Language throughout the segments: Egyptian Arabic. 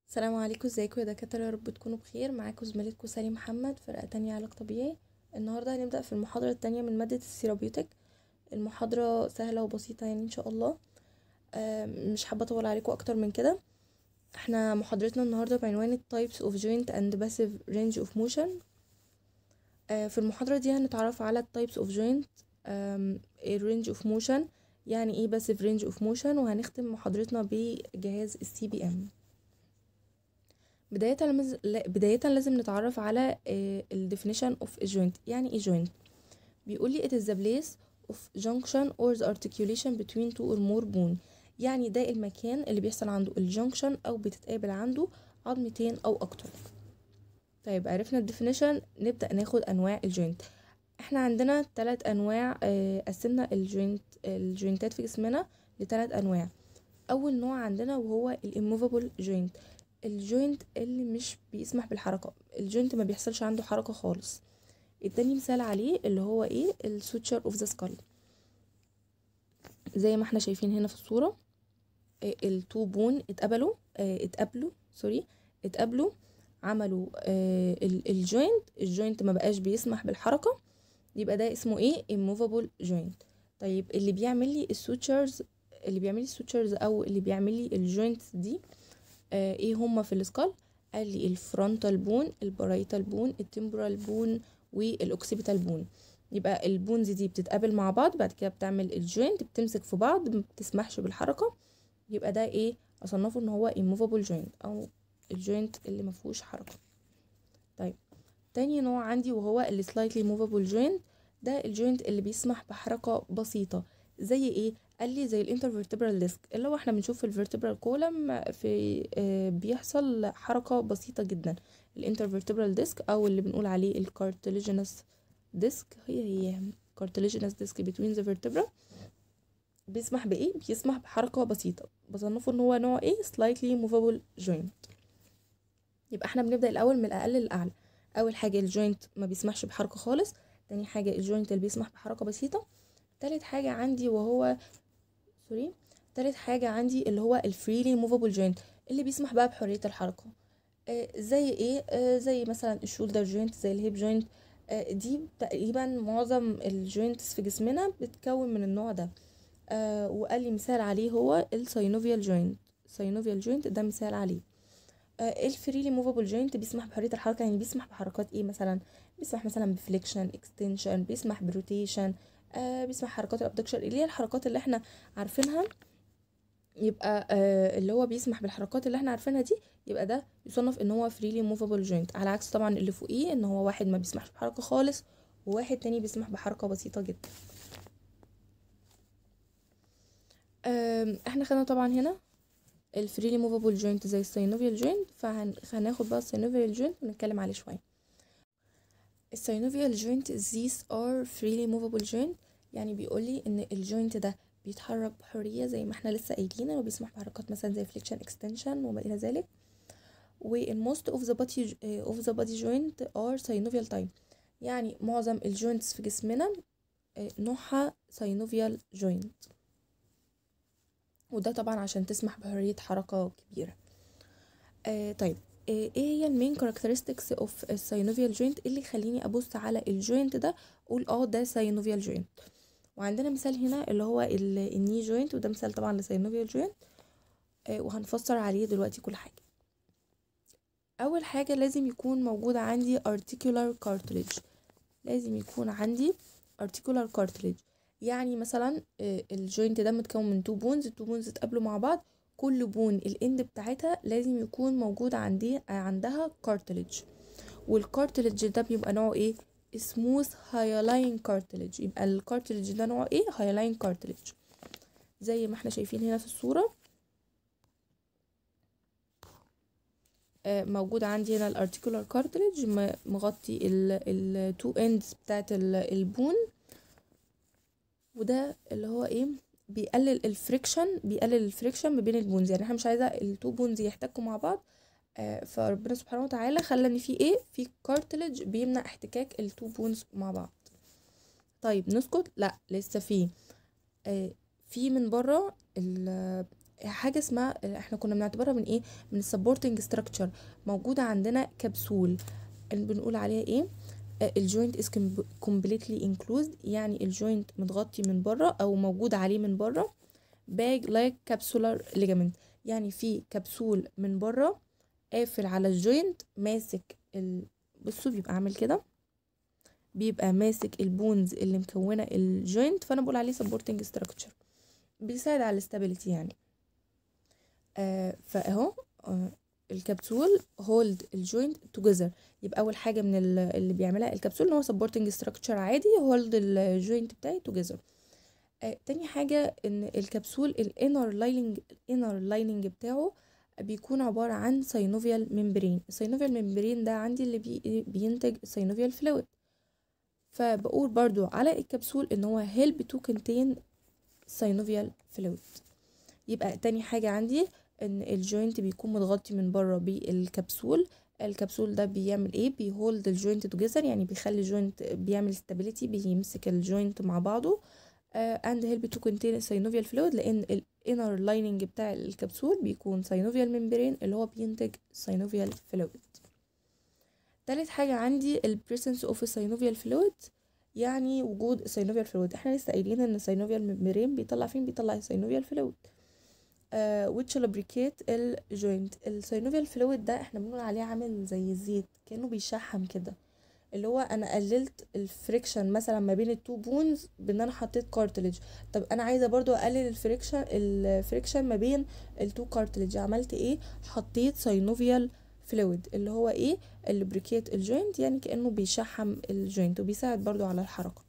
السلام عليكم ازيكم يا دكاترة يا رب تكونوا بخير معاكم زميلتكم سالي محمد فرقة تانية علاج طبيعي النهاردة هنبدأ في المحاضرة التانية من مادة السيرابيوتك المحاضرة سهلة وبسيطة يعني ان شاء الله آم، مش حابة اطول عليكم اكتر من كده احنا محاضرتنا النهاردة بعنوان types of joint and passive range of motion آه، في المحاضرة دي هنتعرف على types of joint آم، ال range of motion يعني ايه passive range of motion وهنختم محاضرتنا بجهاز السي بي ام بداية لمز... لا- بداية لازم نتعرف على آه، ال definition of a joint يعني ايه joint بيقول لي it is the place of junction or the articulation between two or more bone يعني ده المكان اللي بيحصل عنده الجنكشن او بتتقابل عنده عظمتين او اكتر طيب عرفنا ال definition نبدأ ناخد انواع الجوينت احنا عندنا ثلاث انواع آه، قسمنا الجوينت الجوينتات في جسمنا لثلاث انواع اول نوع عندنا وهو الاموفابل جوينت الجوينت اللي مش بيسمح بالحركة الجوينت ما بيحصلش عنده حركة خالص التاني مثال عليه اللي هو ايه السوتشر اوف ذا skull زي ما احنا شايفين هنا في الصورة آه، التو بون اتقبلوا آه، اتقابلوا سوري اتقابلوا عملوا آه، ال- الجوينت الجوينت ما بقاش بيسمح بالحركة يبقى ده اسمه ايه immovable joint طيب اللي بيعمل لي السوتشرز اللي بيعمل لي السوتشرز او اللي بيعمل لي الجوينتس دي آه ايه هما في السكال قال لي الفرونتال بون البرايتال بون التمبرال بون والاوكسيبيتال بون يبقى البونز دي بتتقابل مع بعض بعد كده بتعمل الجوينت بتمسك في بعض ما بتسمحش بالحركه يبقى ده ايه اصنفه ان هو immovable joint او الجوينت اللي ما فيهوش حركه طيب تاني نوع عندي وهو ال slightly movable joint ده الجوينت اللي بيسمح بحركه بسيطه زي ايه قال لي زي الانترفيرتبرال ديسك اللي هو احنا بنشوف في الفيرتبرال كولم في آه، بيحصل حركة بسيطة جدا الانترفيرتبرال ديسك او اللي بنقول عليه الكارتليجينس ديسك هي هي كارتليجينس ديسك between the vertebra بيسمح بايه بيسمح بحركة بسيطة بصنفه ان هو نوع ايه slightly movable joint يبقى احنا بنبدأ الاول من الاقل للاعلى اول حاجة الجوينت ما بيسمحش بحركة خالص تاني حاجة الجوينت اللي بيسمح بحركة بسيطة تالت حاجة عندي وهو سوري تالت حاجة عندي اللي هو الفريلي موفابل جوينت اللي بيسمح بقى بحرية الحركة آه زي ايه آه زي مثلا الشولدر جوينت زي الهيب جوينت آه دي تقريبا معظم الجوينتس في جسمنا بتكون من النوع ده آه وقال لي مثال عليه هو الساينوفيال جوينت ساينوفيال جوينت ده مثال عليه آه الفريلي موفابل جوينت بيسمح بحرية الحركة يعني بيسمح بحركات ايه مثلا بيسمح مثلا بفليكشن اكستنشن بيسمح بروتيشن آه بيسمح حركات الابدكشن اللي هي الحركات اللي احنا عارفينها يبقى آه اللي هو بيسمح بالحركات اللي احنا عارفينها دي يبقى ده يصنف ان هو فريلي موفابل جوينت على عكس طبعا اللي فوقيه ان هو واحد ما بيسمحش بحركة خالص وواحد تاني بيسمح بحركة بسيطة جدا آم، احنا خدنا طبعا هنا الفريلي موفابل جوينت زي الساينوفيال جوينت فهناخد بقى الساينوفيال جوينت ونتكلم عليه شوية الساينوفيال جوينت these are freely movable joint يعني بيقولي ان الجوينت ده بيتحرك بحرية زي ما احنا لسه قايلين وبيسمح بحركات مثلا زي flexion extension وما الى ذلك و most of the body of the body joint are synovial type يعني معظم الجوينتس في جسمنا آه، نوعها synovial joint وده طبعا عشان تسمح بحرية حركة كبيرة آه طيب آه ايه هي المين كاركترستكس اوف الساينوفيال جوينت اللي يخليني ابص على الجوينت ده اقول اه ده ساينوفيال جوينت وعندنا مثال هنا اللي هو ال- الني جوينت وده مثال طبعا لساينوفيال جوينت آه وهنفسر عليه دلوقتي كل حاجة اول حاجة لازم يكون موجود عندي articular cartilage لازم يكون عندي articular cartilage يعني مثلا آه، الجوينت ده متكون من تو بونز التو بونز اتقابلوا مع بعض كل بون الاند بتاعتها لازم يكون موجود عندي آه، عندها كارتلج والكارتلج ده بيبقى نوعه ايه سموث هايلاين كارتلج يبقى الكارتلج ده نوعه ايه هايلاين كارتلج زي ما احنا شايفين هنا في الصورة آه، موجود عندي هنا الارتيكولار كارتلج مغطي التو اندز بتاعت ال- البون وده اللي هو ايه بيقلل الفريكشن بيقلل الفريكشن ما بين البونز يعني احنا مش عايزه التو بونز يحتكوا مع بعض آه، فربنا سبحانه وتعالى خلى ان في ايه في كارتلج بيمنع احتكاك التو بونز مع بعض طيب نسكت لا لسه في آه، في من بره ال- حاجه اسمها احنا كنا بنعتبرها من ايه من السبورتنج ستراكشر موجوده عندنا كبسول اللي بنقول عليها ايه الجوينت از completely enclosed يعني الجوينت متغطي من بره او موجود عليه من بره باج لايك كابسولار ليجامنت يعني في كبسول من بره قافل على الجوينت ماسك ال... بصوا بيبقى عامل كده بيبقى ماسك البونز اللي مكونه الجوينت فانا بقول عليه سبورتنج ستراكشر بيساعد على الاستابيليتي يعني آه فاهو آه الكبسول هولد الجوينت توجذر يبقى اول حاجه من اللي بيعملها الكبسول ان هو سبورتنج ستراكشر عادي هولد الجوينت بتاعي توجذر آه تاني حاجه ان الكبسول الانر لايننج الانر لايننج بتاعه بيكون عباره عن ساينوفيال ممبرين الساينوفيال ممبرين ده عندي اللي بي بينتج ساينوفيال فلويد فبقول برضو على الكبسول ان هو help to contain synovial fluid يبقى تاني حاجة عندي ان الجوينت بيكون متغطي من بره بالكبسول الكبسول ده بيعمل ايه بيهولد الجوينت توجذر يعني بيخلي الجوينت بيعمل stability بيمسك الجوينت مع بعضه uh, and help to contain synovial fluid لان الانر لايننج بتاع الكبسول بيكون synovial membrane اللي هو بينتج synovial fluid تالت حاجة عندي ال presence of synovial fluid يعني وجود synovial fluid احنا لسه قايلين ان synovial membrane بيطلع فين بيطلع synovial fluid uh, which lubricate الجوينت السينوفيال فلويد ده احنا بنقول عليه عامل زي الزيت كأنه بيشحم كده اللي هو انا قللت الفريكشن مثلا ما بين التو بونز بان انا حطيت كارتلج طب انا عايزه برضو اقلل الفريكشن الفريكشن ما بين التو كارتلج عملت ايه حطيت سينوفيال فلويد اللي هو ايه اللوبريكيت الجوينت يعني كانه بيشحم الجوينت وبيساعد برضو على الحركه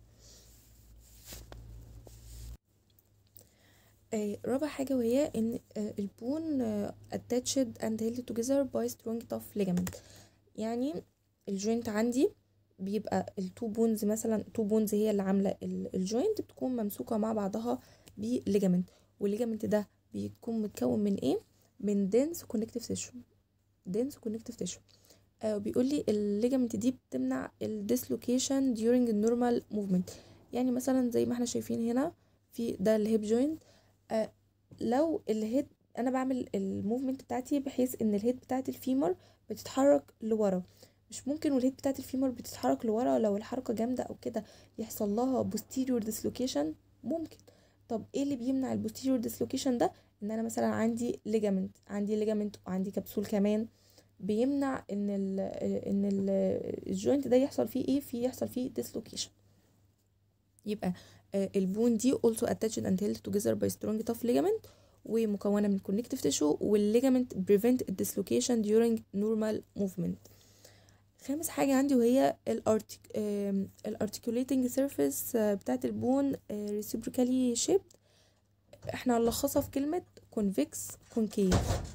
آه رابع حاجة وهي ان آه البون آه attached and held together by strong tough ligament يعني الجوينت عندي بيبقى التو بونز مثلا تو بونز هي اللي عاملة الجوينت بتكون ممسوكة مع بعضها بليجامنت والليجامنت ده بيكون متكون من ايه من dense connective tissue dense connective tissue آه بيقول لي الليجامنت دي بتمنع الديسلوكيشن during النورمال موفمنت يعني مثلا زي ما احنا شايفين هنا في ده الهيب جوينت آه لو الهيد انا بعمل الموفمنت بتاعتي بحيث ان الهيد بتاعت الفيمر بتتحرك لورا مش ممكن والهيد بتاعت الفيمر بتتحرك لورا لو الحركه جامده او كده يحصل لها posterior dislocation ممكن طب ايه اللي بيمنع البوستيريور ديسلوكيشن ده ان انا مثلا عندي ليجامنت عندي ليجامنت وعندي كبسول كمان بيمنع ان ال ان ال الجوينت ده يحصل فيه ايه فيه يحصل فيه ديسلوكيشن يبقى البون دي also attached and held together by strong tough ligament ومكونة من connective tissue والليجامنت prevent dislocation during normal movement خامس حاجة عندي وهي الارتكوليتنج سيرفيس بتاعت البون reciprocally shaped احنا هنلخصها في كلمة convex concave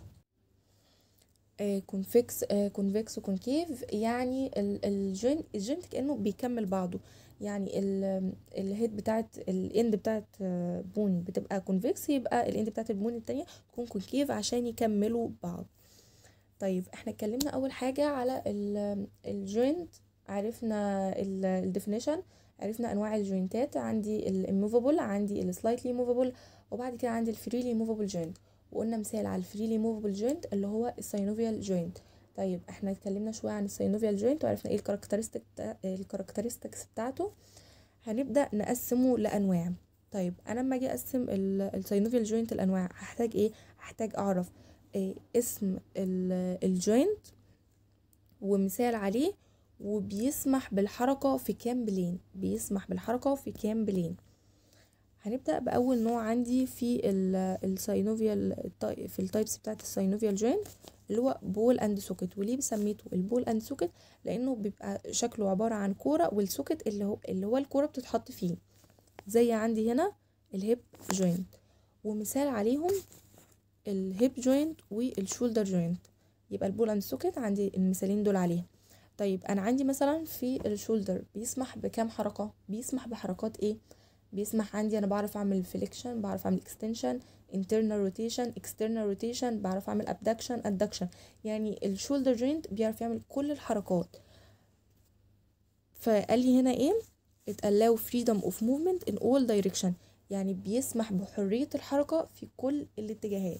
كونفكس كونفكس وكونكيف يعني الجوينت الجوينت كانه بيكمل بعضه يعني الهيد بتاعت الاند بتاعت بون بتبقى كونفكس يبقى الاند بتاعت البون التانية تكون كونكيف عشان يكملوا بعض طيب احنا اتكلمنا اول حاجة على الجوينت عرفنا الديفينيشن عرفنا انواع الجوينتات عندي الموفابل عندي السلايتلي موفابل وبعد كده عندي الفريلي موفابل جوينت وقلنا مثال على الفريلي موفابل جوينت اللي هو الساينوفيال جوينت طيب احنا اتكلمنا شويه عن الساينوفيال جوينت وعرفنا ايه الكاركترستيك الكاركترستكس بتاعته هنبدا نقسمه لانواع طيب انا لما اجي اقسم الساينوفيال جوينت الانواع هحتاج ايه هحتاج اعرف إيه اسم الجوينت ومثال عليه وبيسمح بالحركه في كام بلين بيسمح بالحركه في كام بلين هنبدا باول نوع عندي في الساينوفيال في التايبس بتاعت الساينوفيال جوينت اللي هو بول اند سوكت وليه بسميته البول اند سوكت لانه بيبقى شكله عباره عن كوره والسوكت اللي هو اللي هو الكوره بتتحط فيه زي عندي هنا الهيب جوينت ومثال عليهم الهيب جوينت والشولدر جوينت يبقى البول اند سوكت عندي المثالين دول عليها طيب انا عندي مثلا في الشولدر بيسمح بكام حركه بيسمح بحركات ايه بيسمح عندي انا بعرف اعمل فليكشن بعرف اعمل اكستنشن internal rotation external rotation بعرف اعمل abduction adduction يعني الشولدر جوينت بيعرف يعمل كل الحركات فقال لي هنا ايه it allow freedom of movement in all direction يعني بيسمح بحرية الحركة في كل الاتجاهات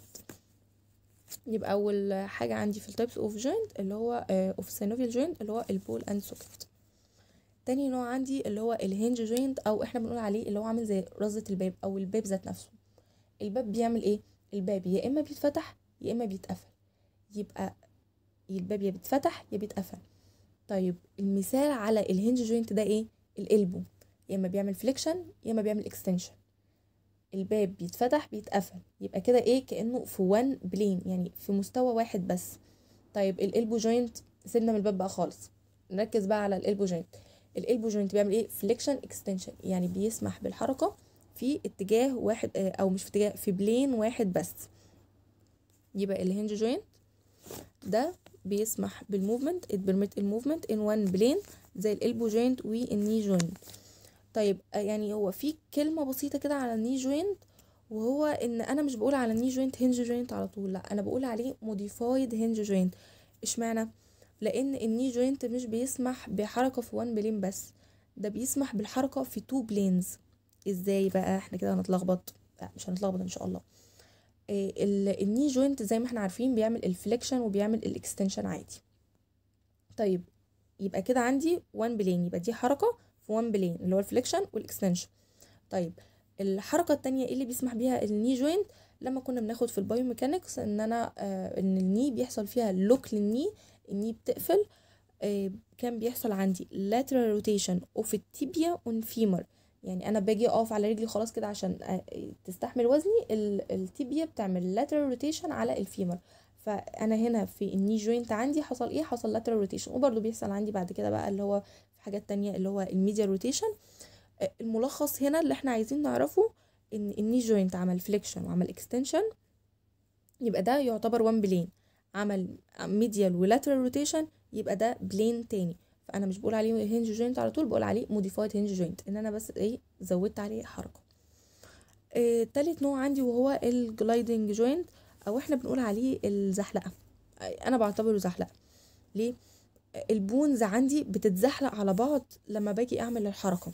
يبقى اول حاجة عندي في التايبس اوف جوينت اللي هو اوف synovial جوينت اللي هو البول اند سوكت تاني نوع عندي اللي هو الهنج جوينت او احنا بنقول عليه اللي هو عامل زي رزة الباب او الباب ذات نفسه الباب بيعمل ايه الباب يا اما بيتفتح يا اما بيتقفل يبقى الباب يا بيتفتح يا بيتقفل طيب المثال على الهنج جوينت ده ايه القلبو يا اما بيعمل فليكشن يا اما بيعمل اكستنشن الباب بيتفتح بيتقفل يبقى كده ايه كانه في وان بلين يعني في مستوى واحد بس طيب القلبو جوينت سيبنا من الباب بقى خالص نركز بقى على القلبو جوينت القلبو جوينت بيعمل ايه فليكشن اكستنشن يعني بيسمح بالحركه في اتجاه واحد او مش في اتجاه في بلين واحد بس يبقى الهنج جوينت ده بيسمح بالموفمنت it permit الموفمنت in one plane زي الالبو جوينت والني جوينت طيب يعني هو في كلمه بسيطه كده على الني جوينت وهو ان انا مش بقول على الني جوينت هنج جوينت على طول لا انا بقول عليه موديفايد هنج جوينت اشمعنى لان الني جوينت مش بيسمح بحركه في وان بلين بس ده بيسمح بالحركه في تو بلينز ازاي بقى احنا كده هنتلخبط لا مش هنتلخبط ان شاء الله الني جوينت زي ما احنا عارفين بيعمل الفليكشن وبيعمل الاكستنشن عادي طيب يبقى كده عندي وان بلين يبقى دي حركه في وان بلين اللي هو الفليكشن والاكستنشن طيب الحركه التانية ايه اللي بيسمح بيها الني جوينت لما كنا بناخد في البايوميكانكس ان انا آه ان الني بيحصل فيها لوك للني الني بتقفل آه كان بيحصل عندي lateral rotation of التibia on femur يعني انا باجي اقف على رجلي خلاص كده عشان تستحمل وزني التيبيا بتعمل lateral روتيشن على الفيمر فانا هنا في الني جوينت عندي حصل ايه حصل lateral روتيشن وبرده بيحصل عندي بعد كده بقى اللي هو في حاجات تانية اللي هو الميديا روتيشن الملخص هنا اللي احنا عايزين نعرفه ان الني جوينت عمل فليكشن وعمل اكستنشن يبقى ده يعتبر وان بلين عمل ميديال ولاترال روتيشن يبقى ده بلين تاني فانا مش بقول عليه هنج جوينت على طول بقول عليه موديفايد هنج جوينت ان انا بس ايه زودت عليه حركه آه تالت نوع عندي وهو الجلايدنج جوينت او احنا بنقول عليه الزحلقه انا بعتبره زحلقه ليه البونز عندي بتتزحلق على بعض لما باجي اعمل الحركه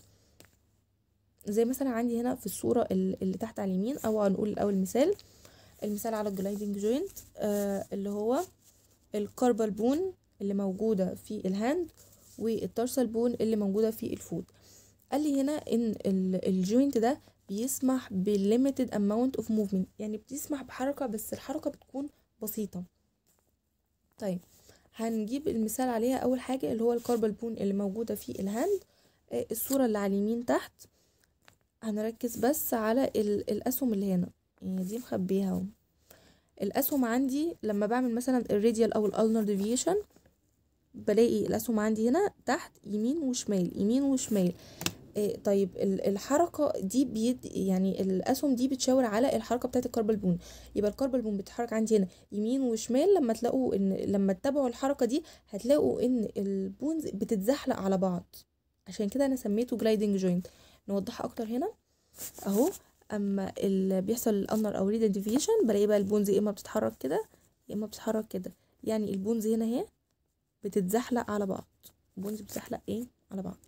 زي مثلا عندي هنا في الصوره اللي تحت على اليمين او هنقول الاول مثال المثال على الجلايدنج جوينت آه اللي هو الكاربال بون اللي موجوده في الهاند والترسل بون اللي موجوده في الفود قال لي هنا ان الجوينت ده بيسمح بليميتد اماونت اوف موفمنت يعني بتسمح بحركه بس الحركه بتكون بسيطه طيب هنجيب المثال عليها اول حاجه اللي هو الكاربال بون اللي موجوده في الهاند الصوره اللي على اليمين تحت هنركز بس على الاسهم اللي هنا يعني دي مخبيها اهو الاسهم عندي لما بعمل مثلا الراديال او الالنر ديفيشن بلاقي الاسهم عندي هنا تحت يمين وشمال يمين وشمال إيه طيب الحركه دي بيد يعني الاسهم دي بتشاور على الحركه بتاعه الكاربال بون يبقى الكاربال بون بتتحرك عندي هنا يمين وشمال لما تلاقوا ان لما تتابعوا الحركه دي هتلاقوا ان البونز بتتزحلق على بعض عشان كده انا سميته جلايدنج جوينت نوضحها اكتر هنا اهو اما اللي بيحصل الانر او ريد ديفيشن بلاقي بقى البونز يا اما بتتحرك كده يا اما بتتحرك كده يعني البونز هنا اهي بتتزحلق على بعض البونز بتتزحلق ايه على بعض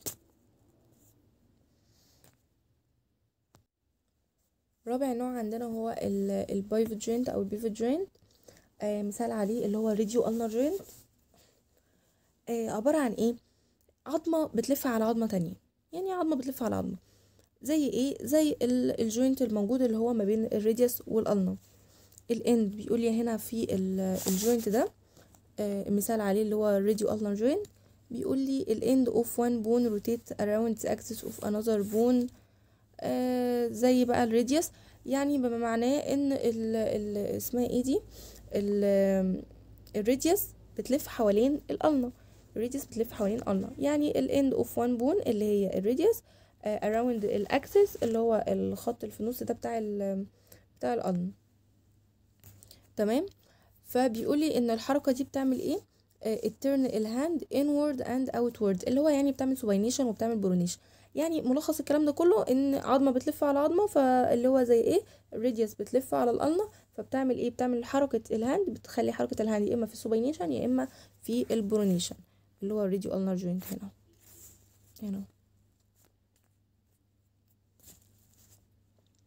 رابع نوع عندنا هو البايفوت جوينت او البيفوت جوينت آه مثال عليه اللي هو ريديو النر جوينت آه عبارة عن ايه عظمة بتلف على عظمة تانية يعني عظمة بتلف على عظمة زي ايه زي الجوينت الموجود اللي هو ما بين الراديوس والالنا الاند بيقول لي هنا في الجوينت ده آه مثال عليه اللي هو راديو النر جوينت بيقول لي الاند اوف وان بون روتيت around the axis of another bone آه زي بقى الراديوس يعني بما معناه ان ال ال اسمها ايه دي الراديوس بتلف حوالين الالنا الراديوس بتلف حوالين الالنا يعني الاند اوف وان بون اللي هي الراديوس اراوند الاكسس اللي هو الخط اللي في النص ده بتاع ال بتاع الالنا تمام فبيقول لي ان الحركه دي بتعمل ايه الترن الهاند انورد اند اوتورد اللي هو يعني بتعمل سوباينيشن وبتعمل برونيشن يعني ملخص الكلام ده كله ان عظمه بتلف على عظمه فاللي هو زي ايه الراديوس بتلف على الالنا فبتعمل ايه بتعمل حركه الهاند بتخلي حركه الهاند يا اما في السوباينيشن يا اما في البرونيشن اللي هو الراديو النر جوينت هنا هنا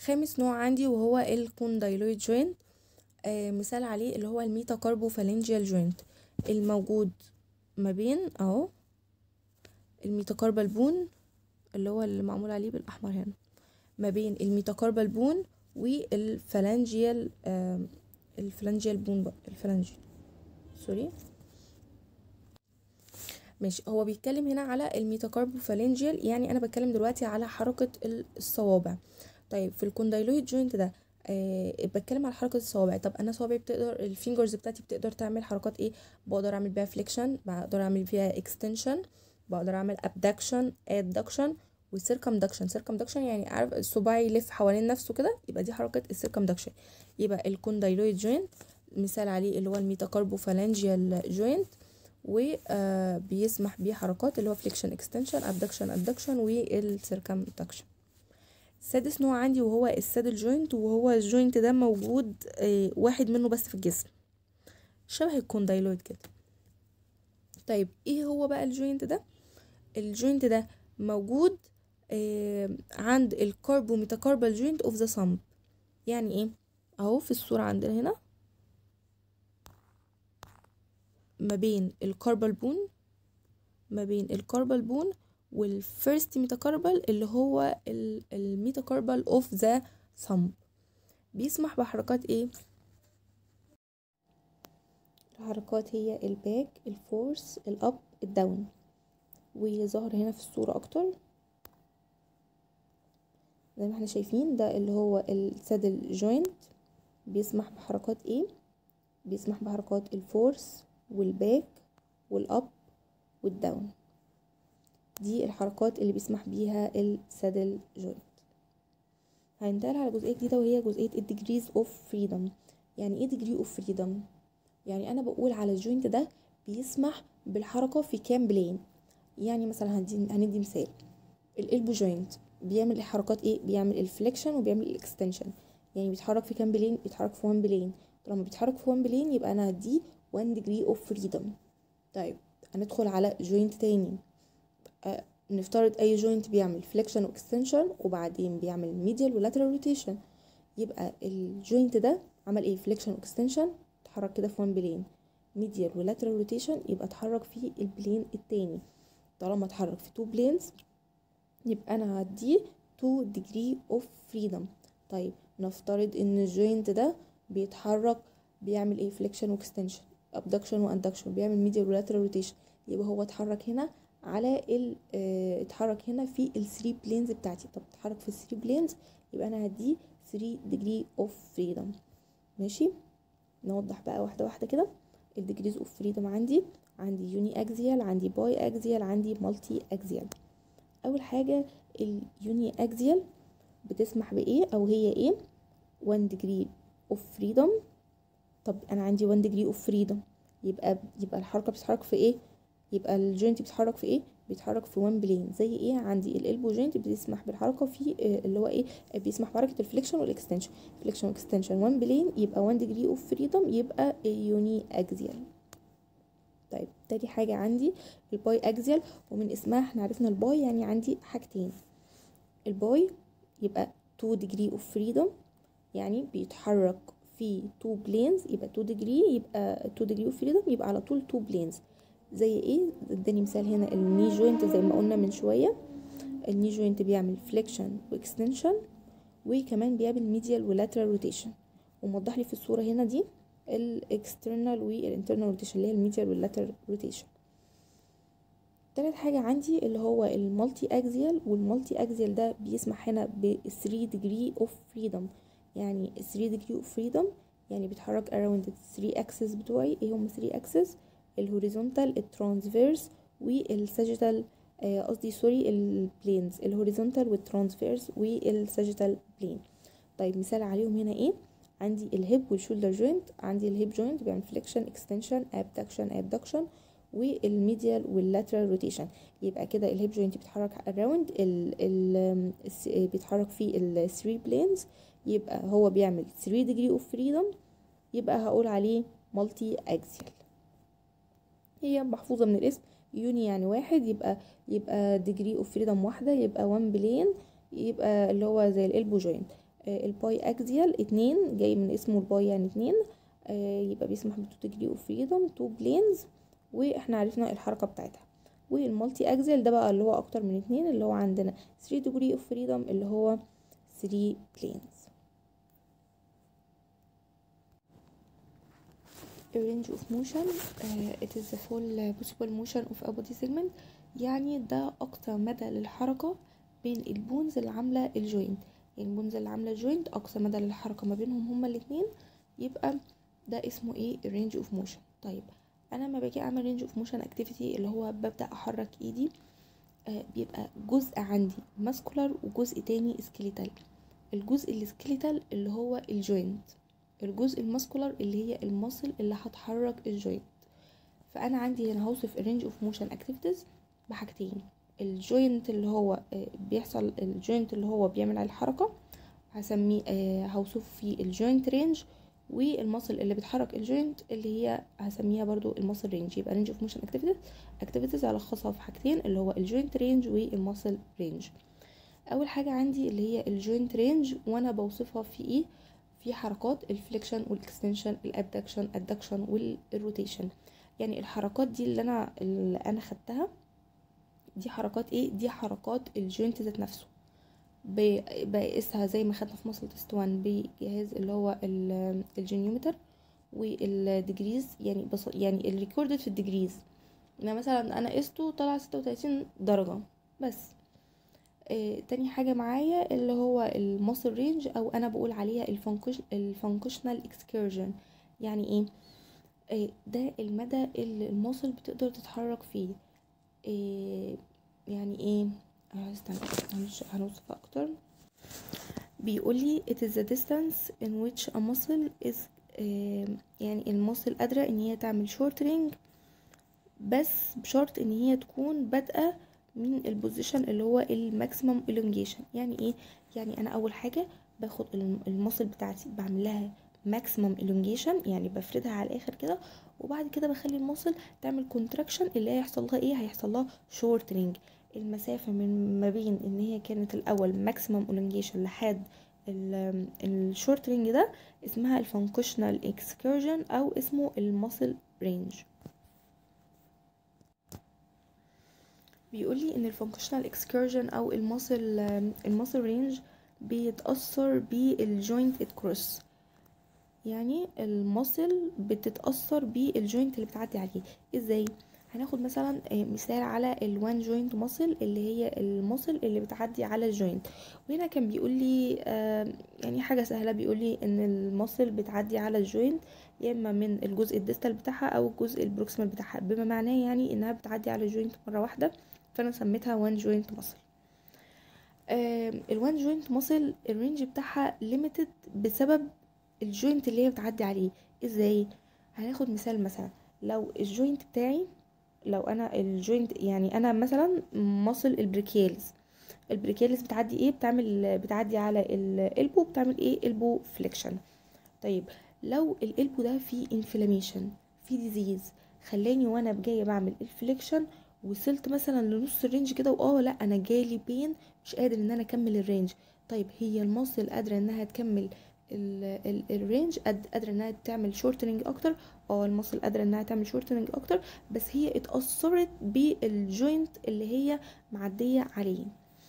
خامس نوع عندي وهو الكوندايلويد جوينت آه مثال عليه اللي هو الميتاكاربوفالنجيال جوينت الموجود ما بين اهو الميتاكاربال بون اللي هو اللي معمول عليه بالاحمر هنا ما بين الميتاكاربال بون والفالنجيال آه الفالنجيال بون بقى الفالنجي سوري ماشي هو بيتكلم هنا على الميتاكاربوفالنجيال يعني انا بتكلم دلوقتي على حركة الصوابع طيب في الكوندايلويد جوينت ده أه بتكلم على حركة الصوابع طب انا صوابعي بتقدر الفينجرز بتاعتي بتقدر تعمل حركات ايه بقدر اعمل بيها فليكشن بقدر اعمل فيها اكستنشن بقدر اعمل ابدكشن ادكشن والسيركمدكشن سيركمدكشن يعني عارف الصباع يلف حوالين نفسه كده يبقى دي حركة السيركمدكشن يبقى الكوندايلويد جوينت مثال عليه اللي هو الميتاكاربوفالنجيال جوينت وبيسمح بيه حركات اللي هو فليكشن اكستنشن ابدكشن ادكشن والسيركمدكشن سادس نوع عندي وهو السادل جوينت وهو الجوينت ده موجود واحد منه بس في الجسم شبه الكوندايلويد كده طيب ايه هو بقى الجوينت ده الجوينت ده موجود عند الكاربو ميتاكاربال جوينت اوف ذا صمب يعني ايه اهو في الصورة عندنا هنا ما بين الكاربال بون ما بين الكاربال بون والفيرست ميتاكاربال اللي هو الميتاكاربال اوف ذا ثumb بيسمح بحركات ايه الحركات هي الباك الفورس الاب الداون وظهر هنا في الصورة اكتر زي ما احنا شايفين ده اللي هو السادل جوينت بيسمح بحركات ايه بيسمح بحركات الفورس والباك والاب والداون دي الحركات اللي بيسمح بيها السادل جوينت هننتقل على جزئيه جديده وهي جزئيه الديجريز اوف فريدم يعني ايه ديجري اوف فريدم يعني انا بقول على الجوينت ده بيسمح بالحركه في كام بلين يعني مثلا هندي هندي مثال الالبو جوينت بيعمل حركات ايه بيعمل الفليكشن وبيعمل الاكستنشن يعني بيتحرك في كام بلين بيتحرك في 1 بلين طالما بيتحرك في 1 بلين يبقى انا هديه 1 degree of freedom طيب هندخل على جوينت تاني أه نفترض اي جوينت بيعمل فليكشن واكستنشن وبعدين بيعمل ميديال ولاترال روتيشن يبقى الجوينت ده عمل ايه فليكشن واكستنشن اتحرك كده في 1 بلين ميديال ولاترال روتيشن يبقى اتحرك في البلين التاني طالما اتحرك في 2 بلينز يبقى انا هديه 2 degree of freedom طيب نفترض ان الجوينت ده بيتحرك بيعمل ايه فليكشن واكستنشن ابدكشن واندكشن بيعمل ميديال ولاترال روتيشن يبقى هو اتحرك هنا على ال اه اتحرك هنا في الثري بلينز بتاعتي طب اتحرك في الثري بلينز يبقى انا هديه 3 degree of freedom ماشي نوضح بقى واحده واحده كده الديجريز اوف فريدم عندي عندي يوني اكزيال عندي باي اكزيال عندي مالتي اكزيال اول حاجه اليوني اكزيال بتسمح بايه او هي ايه 1 degree of freedom طب انا عندي 1 degree of freedom يبقى يبقى الحركه بتتحرك في ايه يبقى الجوينت بيتحرك في ايه بيتحرك في 1 بلين زي ايه عندي الالبو جوينت بيسمح بالحركه في اللي هو ايه بيسمح بحركه الفليكشن والاكستنشن فليكشن واكستنشن 1 بلين يبقى 1 degree of freedom يبقى يوني اكزيال طيب تاني حاجة عندي الباي اكزيال ومن اسمها احنا عرفنا الباي يعني عندي حاجتين الباي يبقى 2 degree of freedom يعني بيتحرك في 2 بلينز يبقى 2 degree يبقى 2 degree of freedom يبقى على طول 2 بلينز زي ايه اداني مثال هنا الني جوينت زي ما قلنا من شوية الني جوينت بيعمل فليكشن واكستنشن وكمان بيعمل ميديال ولاترال روتيشن وموضح لي في الصورة هنا دي الاكسترنال والانترنال روتيشن اللي هي الميديال واللاترال روتيشن تالت حاجة عندي اللي هو المالتي اكزيال والمالتي اكزيال ده بيسمح هنا ب 3 degree of freedom يعني 3 degree of freedom يعني بيتحرك around 3 axis بتوعي ايه هم 3 axis الهوريزونتال الترانسفيرس والساجيتال قصدي سوري البلينز الهوريزونتال والترانسفيرس والساجيتال بلين طيب مثال عليهم هنا ايه عندي الهيب والشولدر جوينت عندي الهيب جوينت بيعمل فليكشن اكستنشن ابدكشن ابدكشن والميديال واللاترال روتيشن يبقى كده الهيب جوينت بيتحرك اراوند ال ال بيتحرك في ال 3 بلينز يبقى هو بيعمل 3 degree of freedom يبقى هقول عليه مالتي اكسيال هي محفوظة من الاسم يوني يعني واحد يبقى يبقى degree of freedom واحدة يبقى 1 بلين يبقى اللي هو زي الالبو جوينت آه الباي اكزيال اتنين جاي من اسمه الباي يعني اتنين آه يبقى بيسمح ب 2 degree of freedom 2 planes واحنا عرفنا الحركة بتاعتها والمالتي اكزيال ده بقى اللي هو اكتر من اتنين اللي هو عندنا 3 degree of freedom اللي هو 3 planes a range of motion uh, it is the full possible motion of a body segment يعني ده أقصى مدى للحركة بين البونز اللي عاملة الجوينت يعني البونز اللي عاملة الجوينت أقصى مدى للحركة ما بينهم هما الاتنين يبقى ده اسمه ايه range of motion طيب أنا لما باجي أعمل range of motion activity اللي هو ببدأ أحرك إيدي آه بيبقى جزء عندي ماسكولار وجزء تاني سكيليتال الجزء السكيليتال اللي هو الجوينت الجزء الماسكولار اللي هي المصل اللي هتحرك الجوينت فانا عندي هنا هوصف الرينج اوف موشن اكتيفيتيز بحاجتين الجوينت اللي هو بيحصل الجوينت اللي هو بيعمل على الحركه هسميه هوصف فيه الجوينت رينج والمصل اللي بتحرك الجوينت اللي هي هسميها برضو المصل رينج يبقى رينج اوف موشن اكتيفيتيز اكتيفيتيز هلخصها في حاجتين اللي هو الجوينت رينج والمصل رينج اول حاجه عندي اللي هي الجوينت رينج وانا بوصفها في ايه في حركات الفليكشن والاكستنشن الابدكشن الدكشن والروتيشن يعني الحركات دي اللي انا اللي انا خدتها دي حركات ايه دي حركات الجوينت ذات نفسه بقيسها زي ما خدنا في مصل تيست 1 بجهاز اللي هو الجينيومتر والديجريز يعني بص يعني الريكوردد في الديجريز يعني مثلا انا قسته طلع 36 درجه بس آه تاني حاجة معايا اللي هو الماسل رينج او انا بقول عليها الفانكشنال اكسكيرجن يعني ايه آه ده المدى اللي الماسل بتقدر تتحرك فيه آه يعني ايه استنى هنوصفها اكتر بيقولي it is the distance in which a muscle is يعني الماسل قادرة ان هي تعمل shortening بس بشرط ان هي تكون بادئة من البوزيشن اللي هو الماكسيمم elongation يعني ايه يعني انا اول حاجه باخد المصل بتاعتي بعمل لها ماكسيمم elongation يعني بفردها على الاخر كده وبعد كده بخلي المصل تعمل كونتراكشن اللي هيحصل لها ايه هيحصل لها shortening المسافه من ما بين ان هي كانت الاول ماكسيمم elongation لحد الشورترينج ده اسمها الفانكشنال اكسكيرجن او اسمه المصل رينج بيقول لي ان الفانكشنال اكسكيرجن او الماسل الماسل رينج بيتاثر بالجوينت اتكروس يعني الماسل بتتاثر بالجوينت اللي بتعدي عليه ازاي هناخد مثلا مثال على الوان جوينت ماسل اللي هي الماسل اللي بتعدي على الجوينت وهنا كان بيقول لي يعني حاجه سهله بيقول لي ان الماسل بتعدي على الجوينت يا اما من الجزء الديستال بتاعها او الجزء البروكسيمال بتاعها بما معناه يعني انها بتعدي على الجوينت مره واحده فانا سميتها وان جوينت ماسل الوان جوينت ماسل الرينج بتاعها ليميتد بسبب الجوينت اللي هي بتعدي عليه ازاي هناخد مثال مثلا لو الجوينت بتاعي لو انا الجوينت يعني انا مثلا ماسل البريكيالز البريكيالز بتعدي ايه بتعمل بتعدي على الالبو بتعمل ايه البو فليكشن طيب لو الالبو ده فيه انفلاميشن فيه ديزيز خلاني وانا جايه بعمل الفليكشن وصلت مثلا لنص الرينج كده واه لا انا جالي بين مش قادر ان انا اكمل الرينج طيب هي الماسل قادره انها تكمل الرينج قادره انها تعمل شورتنج اكتر اه الماسل قادره انها تعمل شورتنج اكتر بس هي اتاثرت بالجوينت اللي هي معديه عليه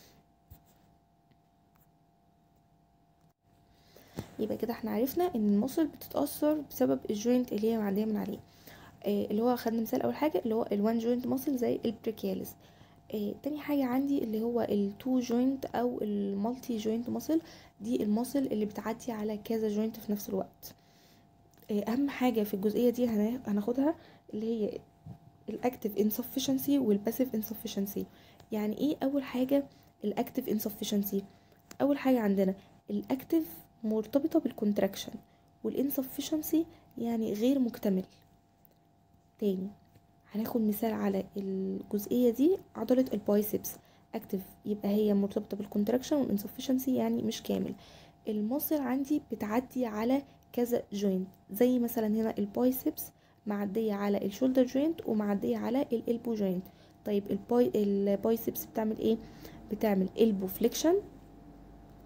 يبقى كده احنا عرفنا ان الماسل بتتاثر بسبب الجوينت اللي هي معديه من عليه آه اللي هو خدنا مثال اول حاجه اللي هو الوان جوينت ماسل زي البريكيالس آه تاني حاجه عندي اللي هو التو جوينت او المالتي جوينت ماسل دي الماسل اللي بتعدي على كذا جوينت في نفس الوقت آه اهم حاجه في الجزئيه دي هناخدها اللي هي الاكتيف insufficiency والباسيف insufficiency يعني ايه اول حاجه الاكتيف insufficiency اول حاجه عندنا الاكتيف مرتبطه بالكونتراكشن والانسفشنسي يعني غير مكتمل تاني هناخد مثال على الجزئية دي عضلة البايسبس اكتف يبقى هي مرتبطة بالكونتراكشن والانسفشنسي يعني مش كامل المصل عندي بتعدي على كذا جوينت زي مثلا هنا البايسبس معدية على الشولدر جوينت ومعدية على الالبو جوينت طيب الباي البايسبس بتعمل ايه بتعمل البو فليكشن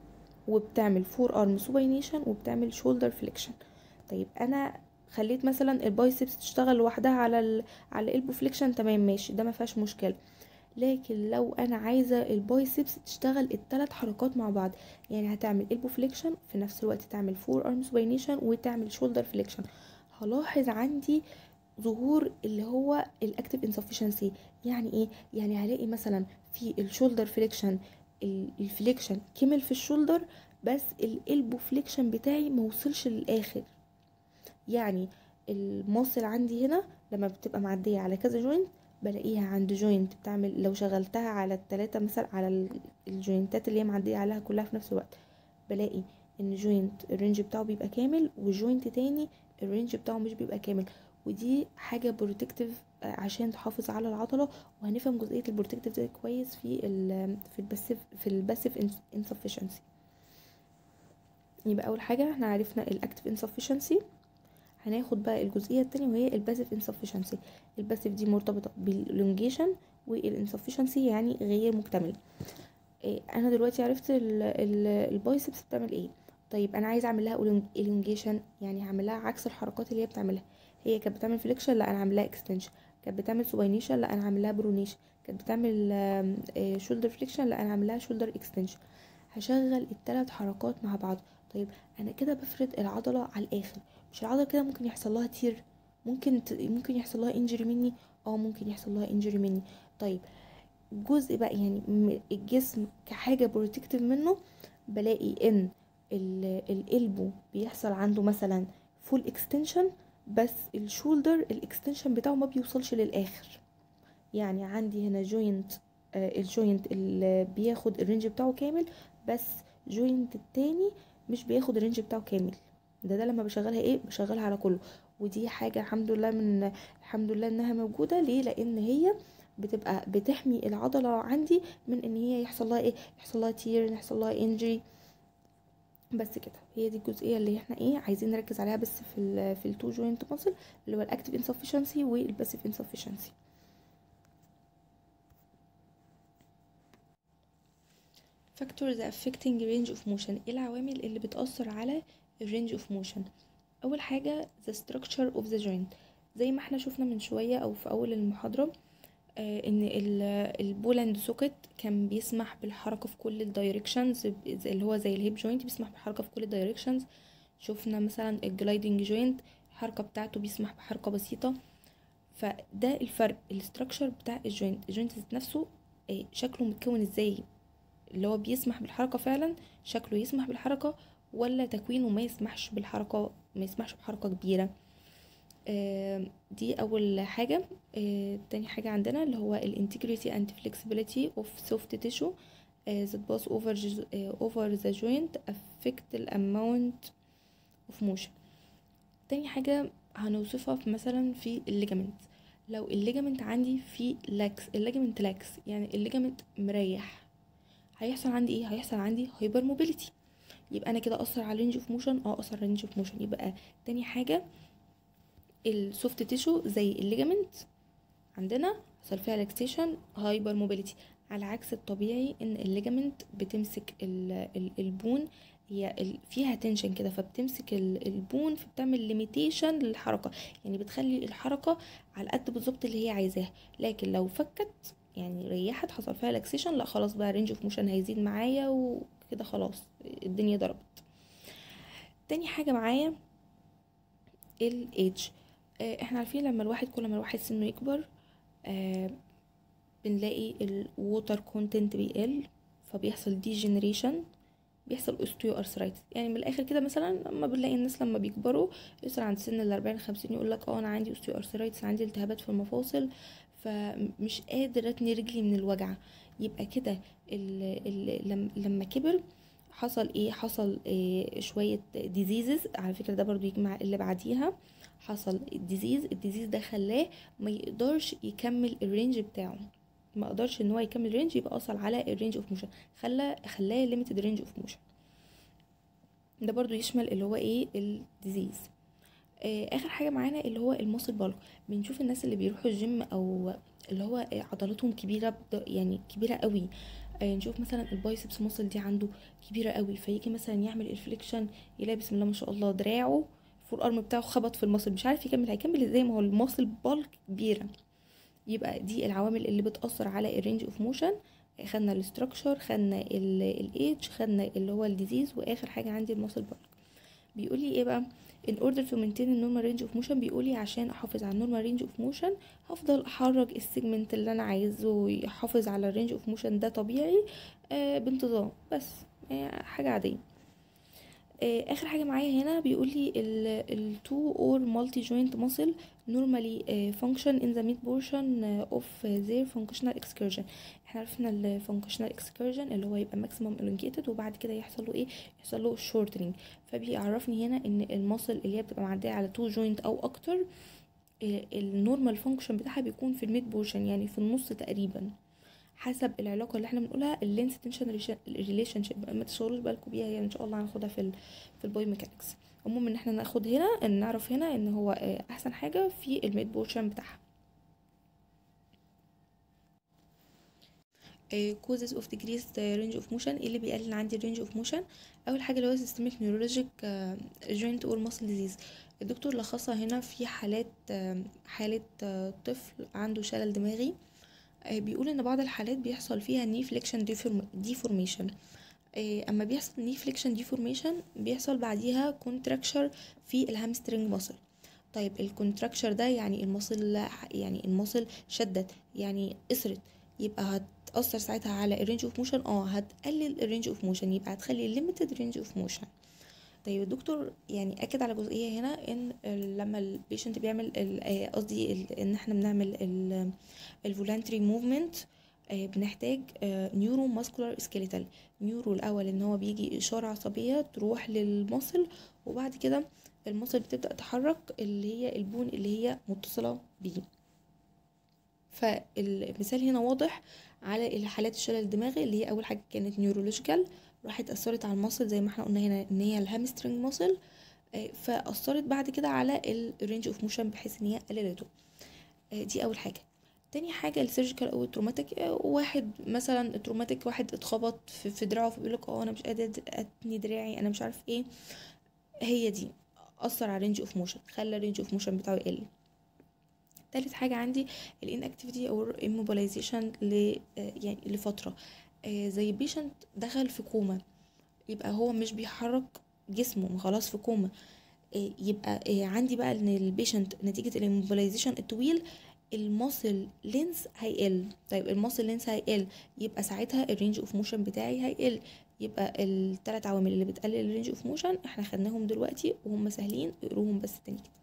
وبتعمل فور ارم سوباينيشن وبتعمل شولدر فليكشن طيب انا خليت مثلا البايسبس تشتغل لوحدها على ال على الالبو فليكشن تمام ماشي ده ما فيهاش مشكله لكن لو انا عايزه البايسبس تشتغل الثلاث حركات مع بعض يعني هتعمل البو فليكشن في نفس الوقت تعمل فور ارم سوباينيشن وتعمل شولدر فليكشن هلاحظ عندي ظهور اللي هو الاكتيف انسفشنسي يعني ايه يعني هلاقي مثلا في الشولدر فليكشن الفليكشن كمل في الشولدر بس الالبو فليكشن بتاعي ما وصلش للاخر يعني الموصل عندي هنا لما بتبقى معديه على كذا جوينت بلاقيها عند جوينت بتعمل لو شغلتها على التلاتة مثلا على الجوينتات اللي هي معديه عليها كلها في نفس الوقت بلاقي ان جوينت الرينج بتاعه بيبقى كامل وجوينت تاني الرينج بتاعه مش بيبقى كامل ودي حاجة بروتكتيف عشان تحافظ على العضلة وهنفهم جزئية البروتكتيف ده كويس في ال في الباسيف في الباسيف insufficiency يبقى أول حاجة احنا عرفنا الاكتيف insufficiency هناخد بقى الجزئية التانية وهي الباسيف insufficiency الباسيف دي مرتبطة باللونجيشن والانسفشنسي يعني غير مكتمل إيه انا دلوقتي عرفت البايسبس بتعمل ايه طيب انا عايزه اعمل لها الونجيشن يعني هعمل لها عكس الحركات اللي هي بتعملها هي كانت بتعمل فليكشن لا انا عامل لها اكستنشن كانت بتعمل سوباينيشن لا انا عامل لها برونيشن كانت بتعمل شولدر فليكشن لا انا عامل لها شولدر اكستنشن هشغل الثلاث حركات مع بعض طيب انا كده بفرد العضله على الاخر مش العضله كده ممكن يحصل لها تير ممكن ت... ممكن يحصل لها انجري مني اه ممكن يحصل لها انجري مني طيب جزء بقى يعني الجسم كحاجه بروتكتيف منه بلاقي ان الالبو بيحصل عنده مثلا فول اكستنشن بس الشولدر الاكستنشن بتاعه ما بيوصلش للاخر يعني عندي هنا جوينت آه الجوينت اللي بياخد الرينج بتاعه كامل بس جوينت التاني مش بياخد الرينج بتاعه كامل ده ده لما بشغلها ايه بشغلها على كله ودي حاجة الحمد لله من الحمد لله انها موجودة ليه لان هي بتبقى بتحمي العضلة عندي من ان هي يحصل لها ايه يحصل لها تير يحصل لها انجري بس كده هي دي الجزئيه اللي احنا ايه عايزين نركز عليها بس في ال في التو جوينت ماسل اللي هو الاكتيف انسفشنسي والباسيف انسفشنسي factors affecting range of motion ايه العوامل اللي بتأثر على الرينج اوف موشن اول حاجه the structure of the joint زي ما احنا شفنا من شويه او في اول المحاضره آه ان البولاند سوكت كان بيسمح بالحركه في كل الدايركشنز اللي هو زي الهيب جوينت بيسمح بالحركه في كل الدايركشنز شفنا مثلا الجلايدنج جوينت الحركه بتاعته بيسمح بحركه بسيطه فده الفرق الاستراكشر بتاع الجوينت الجوينت نفسه آه شكله متكون ازاي اللي هو بيسمح بالحركه فعلا شكله يسمح بالحركه ولا تكوينه ما يسمحش بالحركه ما يسمحش بحركه كبيره آه دي اول حاجه آه تاني حاجه عندنا اللي هو الانتجريتي اند فلكسبيليتي اوف سوفت تيشو that pass over uh, over the joint affect the amount of motion تاني حاجه هنوصفها في مثلا في الليجامنت لو الليجامنت عندي في لاكس الليجامنت لاكس يعني الليجامنت مريح هيحصل عندي ايه هيحصل عندي هايبر موبيليتي يبقى انا كده اثر على رينج اوف موشن اه اثر رينج اوف موشن يبقى تاني حاجه السوفت تيشو زي الليجامنت عندنا حصل فيها لاكسيشن هايبر موبيليتي على عكس الطبيعي ان الليجامنت بتمسك البون هي فيها تنشن كده فبتمسك البون فبتعمل ليميتيشن للحركه يعني بتخلي الحركه على قد بالظبط اللي هي عايزاها لكن لو فكت يعني ريحت حصل فيها لاكسيشن لا خلاص بقى رينج اوف موشن هيزيد معايا وكده خلاص الدنيا ضربت تاني حاجه معايا الايدج احنا عارفين لما الواحد كل ما الواحد سنه يكبر آه بنلاقي الووتر كونتنت بيقل فبيحصل دي جنريشن بيحصل اوستيو ارثرايتس يعني من الاخر كده مثلا لما بنلاقي الناس لما بيكبروا يوصل عند سن ال 40 50 يقول لك اه انا عندي اوستيو ارثرايتس عندي التهابات في المفاصل فمش قادر اتني رجلي من الوجع يبقى كده لما كبر حصل ايه حصل إيه شويه ديزيزز على فكره ده برضو يجمع اللي بعديها حصل الديزيز الديزيز ده خلاه ما يقدرش يكمل الرينج بتاعه ما قدرش ان هو يكمل الرينج يبقى اثر على الرينج اوف موشن خلى خلاه ليميتد رينج اوف موشن ده برضو يشمل اللي هو ايه الديزيز آه اخر حاجه معانا اللي هو الماسل بالك بنشوف الناس اللي بيروحوا الجيم او اللي هو عضلاتهم كبيره يعني كبيره قوي آه نشوف مثلا البايسبس ماسل دي عنده كبيره قوي فيجي مثلا يعمل الفليكشن يلاقي بسم الله ما شاء الله دراعه الفور ارم بتاعه خبط في الماسل مش عارف يكمل هيكمل ازاي ما هو الماسل بالك كبيره يبقى دي العوامل اللي بتاثر على الرينج اوف موشن خدنا الاستراكشر خدنا الايدج خدنا اللي هو الديزيز واخر حاجه عندي الماسل بالك بيقول لي ايه بقى in order to maintain النورمال رينج اوف موشن بيقول لي عشان احافظ على النورمال رينج اوف موشن هفضل احرك السيجمنت اللي انا عايزه يحافظ على الرينج اوف موشن ده طبيعي آه بانتظام بس آه حاجه عاديه آه اخر حاجه معايا هنا بيقول لي ال two or multi joint muscle normally uh, function in the mid portion uh, of their functional excursion احنا عرفنا ال functional excursion اللي هو يبقى maximum elongated وبعد كده يحصل له ايه يحصل له shortening فبيعرفني هنا ان المصل اللي هي بتبقى معديه على two joint او اكتر النورمال فانكشن بتاعها بيكون في الميد بورشن يعني في النص تقريبا حسب العلاقه اللي احنا بنقولها اللينس تنشن ريليشن شيب ما تشغلوش بالكم بيها يعني ان شاء الله هناخدها في ال في الباي ميكانكس المهم ان احنا ناخد هنا ان نعرف هنا ان هو احسن حاجه في الميد بورشن بتاعها causes of decreased range of motion ايه اللي بيقلل عندي الرينج اوف موشن اول حاجه اللي هو systemic neurologic joint or muscle disease الدكتور لخصها هنا في حالات حاله طفل عنده شلل دماغي بيقول ان بعض الحالات بيحصل فيها ني فليكشن ديفورميشن اما بيحصل ني فليكشن ديفورميشن بيحصل بعديها كونتراكشر في الهامسترنج ماسل طيب الكونتراكشر ده يعني المصل يعني المصل شدت يعني قصرت يبقى هتأثر ساعتها على الرينج اوف موشن اه هتقلل الرينج اوف موشن يبقى هتخلي الليميتد رينج اوف موشن طيب الدكتور يعني اكد على جزئيه هنا ان لما البيشنت بيعمل قصدي ان احنا بنعمل الفولانتري موفمنت بنحتاج نيورو ماسكولار سكيليتال نيورو الاول ان هو بيجي اشاره عصبيه تروح للمصل وبعد كده المصل بتبدا تحرك اللي هي البون اللي هي متصله بيه فالمثال هنا واضح على الحالات الشلل الدماغي اللي هي اول حاجه كانت نيورولوجيكال راحت اثرت على المصل زي ما احنا قلنا هنا ان هي الهامسترنج مصل فاثرت بعد كده على الرينج اوف موشن بحيث ان هي قللته دي اول حاجه تاني حاجه السيرجيكال او التروماتيك واحد مثلا تروماتيك واحد اتخبط في, في دراعه فبيقول لك اه انا مش قادر اتني دراعي انا مش عارف ايه هي دي اثر على رينج اوف موشن خلى الرينج اوف موشن بتاعه يقل تالت حاجه عندي الانكتيفيتي او immobilization ل يعني لفتره زي بيشنت دخل في كوما يبقى هو مش بيحرك جسمه خلاص في كوما يبقى عندي بقى ان البيشنت نتيجه الاموبلايزيشن الطويل الماسل لينس هيقل طيب الماسل لينس هيقل يبقى ساعتها الرينج اوف موشن بتاعي هيقل يبقى الثلاث عوامل اللي بتقلل الرينج اوف موشن احنا خدناهم دلوقتي وهم سهلين اقروهم بس تاني كده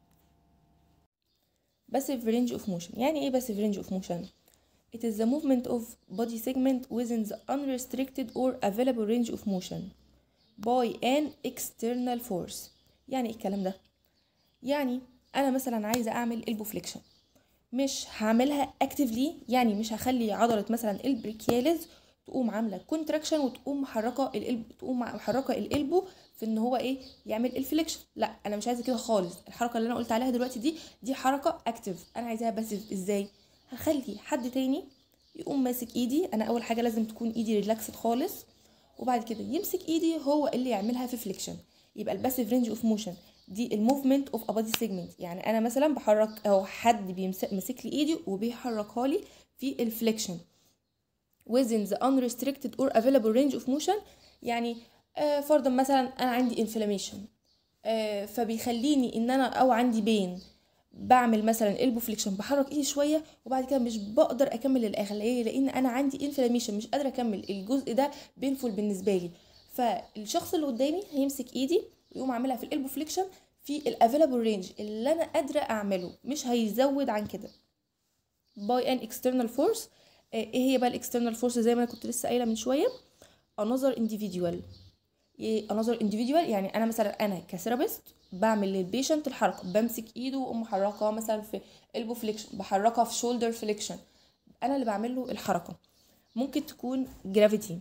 passive range of motion يعني ايه passive range of motion it is the movement of body segment within the unrestricted or available range of motion by an external force يعني ايه الكلام ده يعني انا مثلا عايزه اعمل elbow flexion مش هعملها actively يعني مش هخلي عضله مثلا البريكيالز تقوم عامله كونتراكشن وتقوم محركه القلب تقوم محركه القلبه في ان هو ايه يعمل الفليكشن لا انا مش عايزه كده خالص الحركه اللي انا قلت عليها دلوقتي دي دي حركه اكتف انا عايزاها بس ازاي هخلي حد تاني يقوم ماسك ايدي انا اول حاجه لازم تكون ايدي ريلاكسد خالص وبعد كده يمسك ايدي هو اللي يعملها في فليكشن يبقى الباسيف رينج اوف موشن دي الموفمنت اوف ابادي سيجمنت يعني انا مثلا بحرك او حد بيمسك لي ايدي وبيحركها لي في الفليكشن within the unrestricted or available range of motion يعني آه فرضا مثلا انا عندي انفلاميشن آه فبيخليني ان انا او عندي بين بعمل مثلا البو فليكشن بحرك ايدي شويه وبعد كده مش بقدر اكمل للاخر ليه لان انا عندي انفلاميشن مش قادره اكمل الجزء ده بينفول بالنسبه لي فالشخص اللي قدامي هيمسك ايدي ويقوم عاملها في الالبو فليكشن في الافيلابل رينج اللي انا قادره اعمله مش هيزود عن كده باي ان اكسترنال فورس ايه هي بقى الاكسترنال فورس زي ما انا كنت لسه قايله من شويه another individual ايه another individual يعني انا مثلا انا كثيرابيست بعمل للبيشنت الحركه بمسك ايده واقوم محركها مثلا في elbow فليكشن بحركها في شولدر فليكشن انا اللي بعمل له الحركه ممكن تكون جرافيتي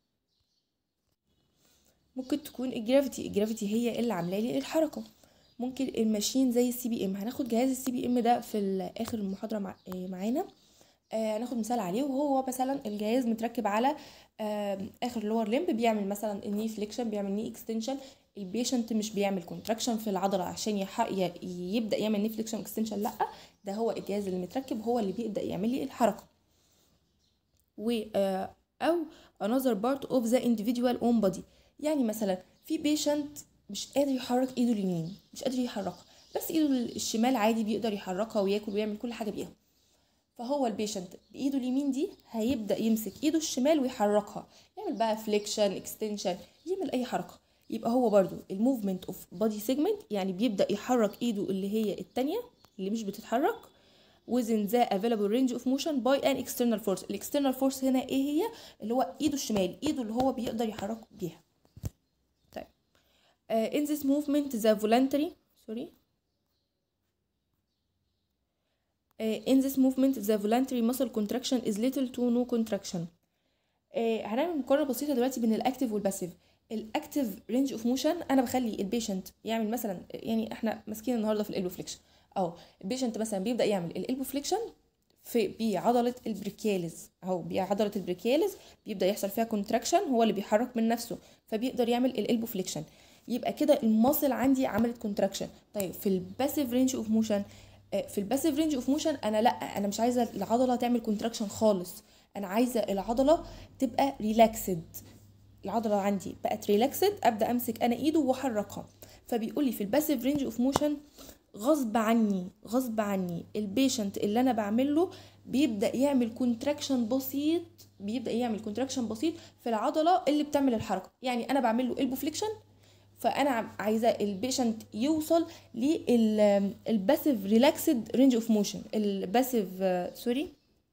ممكن تكون الجرافيتي الجرافيتي هي اللي عامله لي الحركه ممكن الماشين زي السي بي ام هناخد جهاز السي بي ام ده في اخر المحاضره مع... معانا آه هناخد مثال عليه وهو مثلا الجهاز متركب على آه اخر لور ليمب بيعمل مثلا الني فليكشن بيعمل ني اكستنشن البيشنت مش بيعمل كونتراكشن في العضله عشان يح... ي... يبدا يعمل ني فليكشن اكستنشن لا ده هو الجهاز اللي متركب هو اللي بيبدا يعمل لي الحركه و آه او another part of the individual own body يعني مثلا في بيشنت مش قادر يحرك ايده اليمين مش قادر يحركها بس ايده الشمال عادي بيقدر يحركها وياكل ويعمل كل حاجه بيها فهو البيشنت بايده اليمين دي هيبدا يمسك ايده الشمال ويحركها يعمل بقى فليكشن اكستنشن يعمل اي حركه يبقى هو برضو الموفمنت اوف بودي سيجمنت يعني بيبدا يحرك ايده اللي هي التانية اللي مش بتتحرك within the available range of motion by an external force الاكسترنال فورس هنا ايه هي اللي هو ايده الشمال ايده اللي هو بيقدر يحرك بيها طيب uh, in this movement the voluntary sorry uh, in this movement the voluntary muscle contraction is little to no contraction uh, هنعمل مقارنه بسيطه دلوقتي بين الاكتيف والباسيف الاكتيف رينج اوف موشن انا بخلي البيشنت يعمل مثلا يعني احنا ماسكين النهارده في الالبو فليكشن او البيشنت مثلا بيبدا يعمل الالبو فليكشن في بعضله البريكياليز اهو بعضله البريكياليز بيبدا يحصل فيها كونتراكشن هو اللي بيحرك من نفسه فبيقدر يعمل الالبو فليكشن يبقى كده الماسل عندي عملت كونتراكشن طيب في الباسيف رينج اوف موشن في الباسيف رينج اوف موشن انا لا انا مش عايزه العضله تعمل كونتراكشن خالص انا عايزه العضله تبقى ريلاكسد العضله عندي بقت ريلاكسد ابدا امسك انا ايده واحركها فبيقول لي في الباسيف رينج اوف موشن غصب عني غصب عني البيشنت اللي انا بعمل له بيبدا يعمل كونتراكشن بسيط بيبدا يعمل كونتراكشن بسيط في العضله اللي بتعمل الحركه يعني انا بعمل له البو فليكشن فانا عايزه البيشنت يوصل للباسيف ريلاكسد رينج اوف موشن الباسيف سوري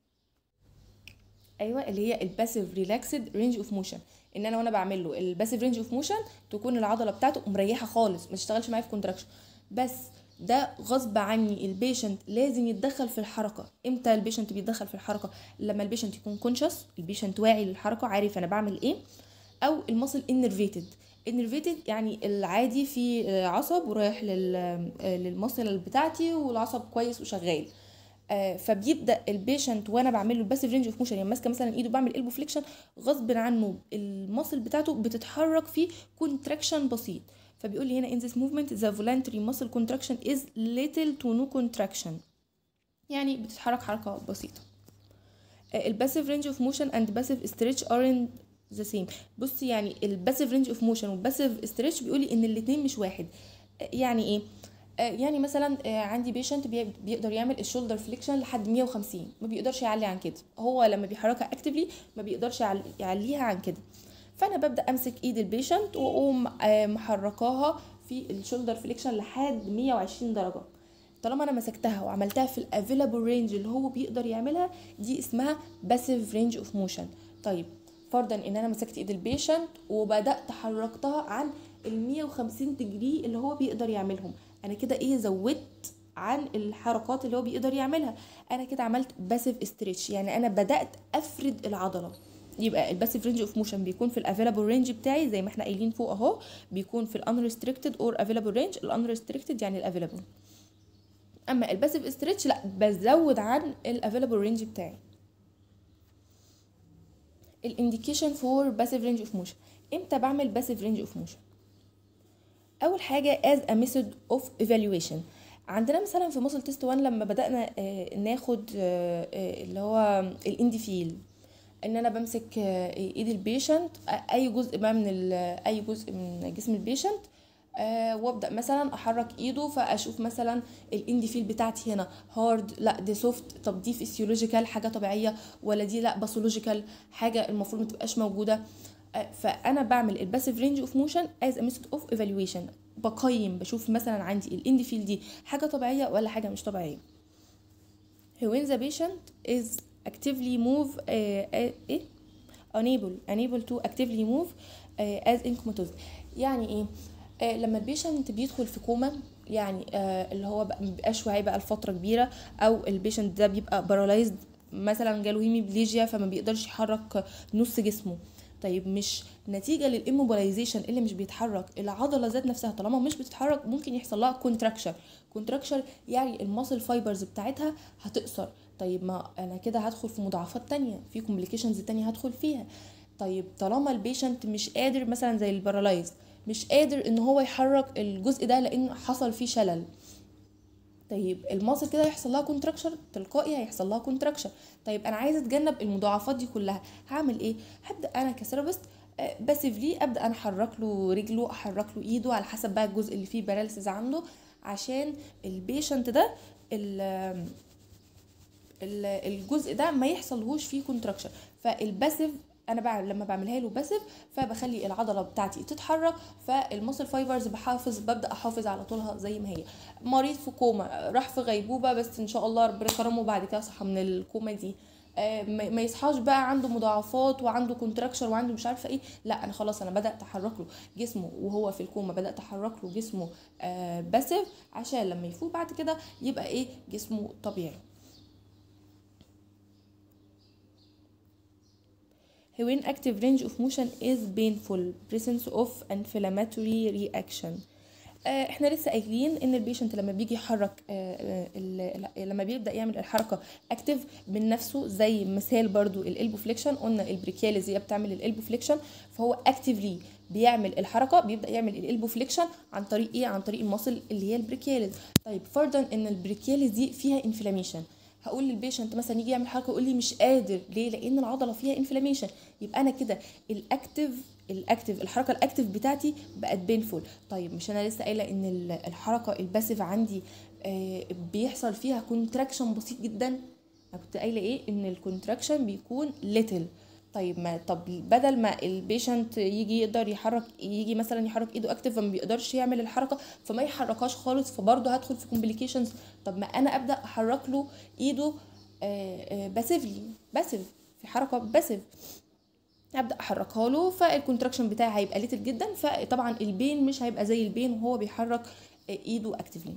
ايوه اللي هي الباسيف ريلاكسد رينج اوف موشن ان انا وانا بعمل له الباسيف رينج اوف موشن تكون العضله بتاعته مريحه خالص ما تشتغلش معايا في كونتراكشن بس ده غصب عني البيشنت لازم يتدخل في الحركه امتى البيشنت بيتدخل في الحركه لما البيشنت يكون كونشس البيشنت واعي للحركه عارف انا بعمل ايه او المصل انرفيتد انرفيتد يعني العادي في عصب ورايح للمصل بتاعتي والعصب كويس وشغال آه فبيبدا البيشنت وانا بعمل له الباسيف رينج اوف موشن يعني ماسكه مثلا ايده بعمل البو فليكشن غصب عنه المصل بتاعته بتتحرك في كونتراكشن بسيط فبيقول لي هنا in this movement the voluntary muscle contraction is little to no contraction يعني بتتحرك حركة بسيطة الباسيف رينج اوف موشن اند باسيف ستريتش aren't the same بص يعني الباسيف رينج اوف موشن والباسيف ستريتش بيقول لي ان الاتنين مش واحد يعني ايه يعني مثلا عندي بيشنت بيقدر يعمل الشولدر فليكشن لحد 150 ما بيقدرش يعلي عن كده هو لما بيحركها اكتفلي ما بيقدرش يعليها عن كده فانا ببدا امسك ايد البيشنت واقوم محركاها في الشولدر فليكشن لحد 120 درجه طالما انا مسكتها وعملتها في الافيلابل رينج اللي هو بيقدر يعملها دي اسمها باسيف رينج اوف موشن طيب فرضا ان انا مسكت ايد البيشنت وبدات حركتها عن ال 150 دجري اللي هو بيقدر يعملهم انا كده ايه زودت عن الحركات اللي هو بيقدر يعملها انا كده عملت باسيف استريتش يعني انا بدات افرد العضله يبقى الباسيف رينج اوف موشن بيكون في الافيلابل رينج بتاعي زي ما احنا قايلين فوق اهو بيكون في الانريستريكتد اور افيلابل رينج الانريستريكتد يعني الافيلابل اما الباسيف استريتش لا بزود عن الافيلابل رينج بتاعي الانديكيشن فور باسيف رينج اوف موشن امتى بعمل باسيف رينج اوف موشن اول حاجه as a method of evaluation عندنا مثلا في ماسل تيست 1 لما بدانا ناخد اللي هو الاندي فيل ان انا بمسك ايد البيشنت اي جزء بقى من اي جزء من جسم البيشنت أه وابدا مثلا احرك ايده فاشوف مثلا الاندي فيل بتاعتي هنا هارد لا دي سوفت طب دي فيسيولوجيكال حاجه طبيعيه ولا دي لا باثولوجيكال حاجه المفروض ما تبقاش موجوده أه فانا بعمل الباسيف رينج اوف موشن از ا ميثود اوف ايفالويشن بقيم بشوف مثلا عندي الاندي فيل دي حاجه طبيعيه ولا حاجه مش طبيعيه when the patient is actively move uh, ايه unable unable to actively move uh, as in comatose يعني ايه آه لما البيشنت بيدخل في كوما يعني آه اللي هو مبيبقاش واعي بقى لفتره كبيره او البيشنت ده بيبقى بارالايزد مثلا جاله هيميبليجيا فما بيقدرش يحرك نص جسمه طيب مش نتيجه للاموبلايزيشن اللي مش بيتحرك العضله ذات نفسها طالما مش بتتحرك ممكن يحصل لها كونتراكشر كونتراكشر يعني الماسل فايبرز بتاعتها هتقصر طيب ما انا كده هدخل في مضاعفات تانية في كومبليكيشنز تانية هدخل فيها طيب طالما البيشنت مش قادر مثلا زي البارالايز مش قادر ان هو يحرك الجزء ده لان حصل فيه شلل طيب الماسل كده هيحصل لها كونتراكشر تلقائي هيحصل لها كونتراكشر طيب انا عايزه اتجنب المضاعفات دي كلها هعمل ايه هبدا انا كثيرابيست باسفلي ابدا انا احرك له رجله احرك له ايده على حسب بقى الجزء اللي فيه باراليسيس عنده عشان البيشنت ده الجزء ده ما يحصلهوش فيه كونتراكشر فالباسيف انا بقى لما بعملها له باسيف فبخلي العضله بتاعتي تتحرك فالمصل فايبرز بحافظ ببدا احافظ على طولها زي ما هي مريض في كوما راح في غيبوبه بس ان شاء الله ربنا كرمه بعد كده صحى من الكوما دي ما يصحاش بقى عنده مضاعفات وعنده كونتراكشر وعنده مش عارفه ايه لا انا خلاص انا بدات احرك له جسمه وهو في الكوما بدات احرك له جسمه باسيف عشان لما يفوق بعد كده يبقى ايه جسمه طبيعي when active range of motion is painful presence of inflammatory reaction احنا لسه قايلين ان البيشنت لما بيجي يحرك لما بيبدا يعمل الحركه اكتف من نفسه زي مثال برضو الالبو فليكشن قلنا البريكياليز هي بتعمل الالبو فليكشن فهو اكتفلي بيعمل الحركه بيبدا يعمل الالبو فليكشن عن طريق ايه عن طريق المصل اللي هي البريكياليز طيب فرضا ان البريكياليز دي فيها انفلاميشن هقول للبيشنت مثلا يجي يعمل حركه يقول لي مش قادر ليه لان العضله فيها انفلاميشن يبقى انا كده الاكتف الاكتف الحركه الاكتف بتاعتي بقت بينفول طيب مش انا لسه قايله ان الحركه الباسيف عندي آه بيحصل فيها كونتراكشن بسيط جدا انا كنت قايله ايه ان الكونتراكشن بيكون ليتل طيب ما طب بدل ما البيشنت يجي يقدر يحرك يجي مثلا يحرك ايده اكتف فما بيقدرش يعمل الحركه فما يحركهاش خالص فبرضه هدخل في كومبليكيشنز طب ما انا ابدا احرك له ايده باسيفلي باسيف في حركه باسيف ابدا احركها له فالكونتراكشن بتاعي هيبقى ليتل جدا فطبعا البين مش هيبقى زي البين وهو بيحرك ايده اكتفلي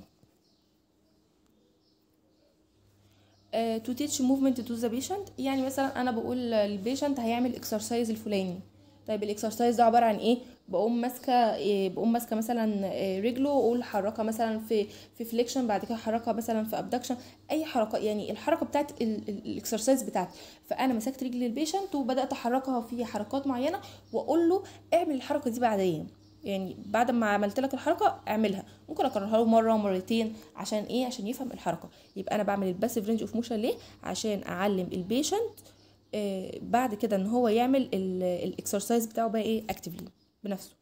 تو تيتش موفمنت تو ذا بيشنت يعني مثلا انا بقول للبيشنت هيعمل اكسرسايز الفلاني طيب الاكسرسايز ده عباره عن ايه بقوم ماسكه إيه بقوم ماسكه مثلا إيه رجله واقول حركها مثلا في في فليكشن بعد كده حركها مثلا في ابدكشن اي حركه يعني الحركه بتاعت الاكسرسايز بتاعتي فانا مسكت رجل البيشنت وبدات احركها في حركات معينه واقول له اعمل الحركه دي بعدين يعني بعد ما عملت لك الحركه اعملها ممكن اكررها له مره مرتين عشان ايه عشان يفهم الحركه يبقى انا بعمل الباسيف رينج اوف موشن ليه عشان اعلم البيشنت آه بعد كده ان هو يعمل الاكسرسايز بتاعه بقى ايه اكتفلي بنفسه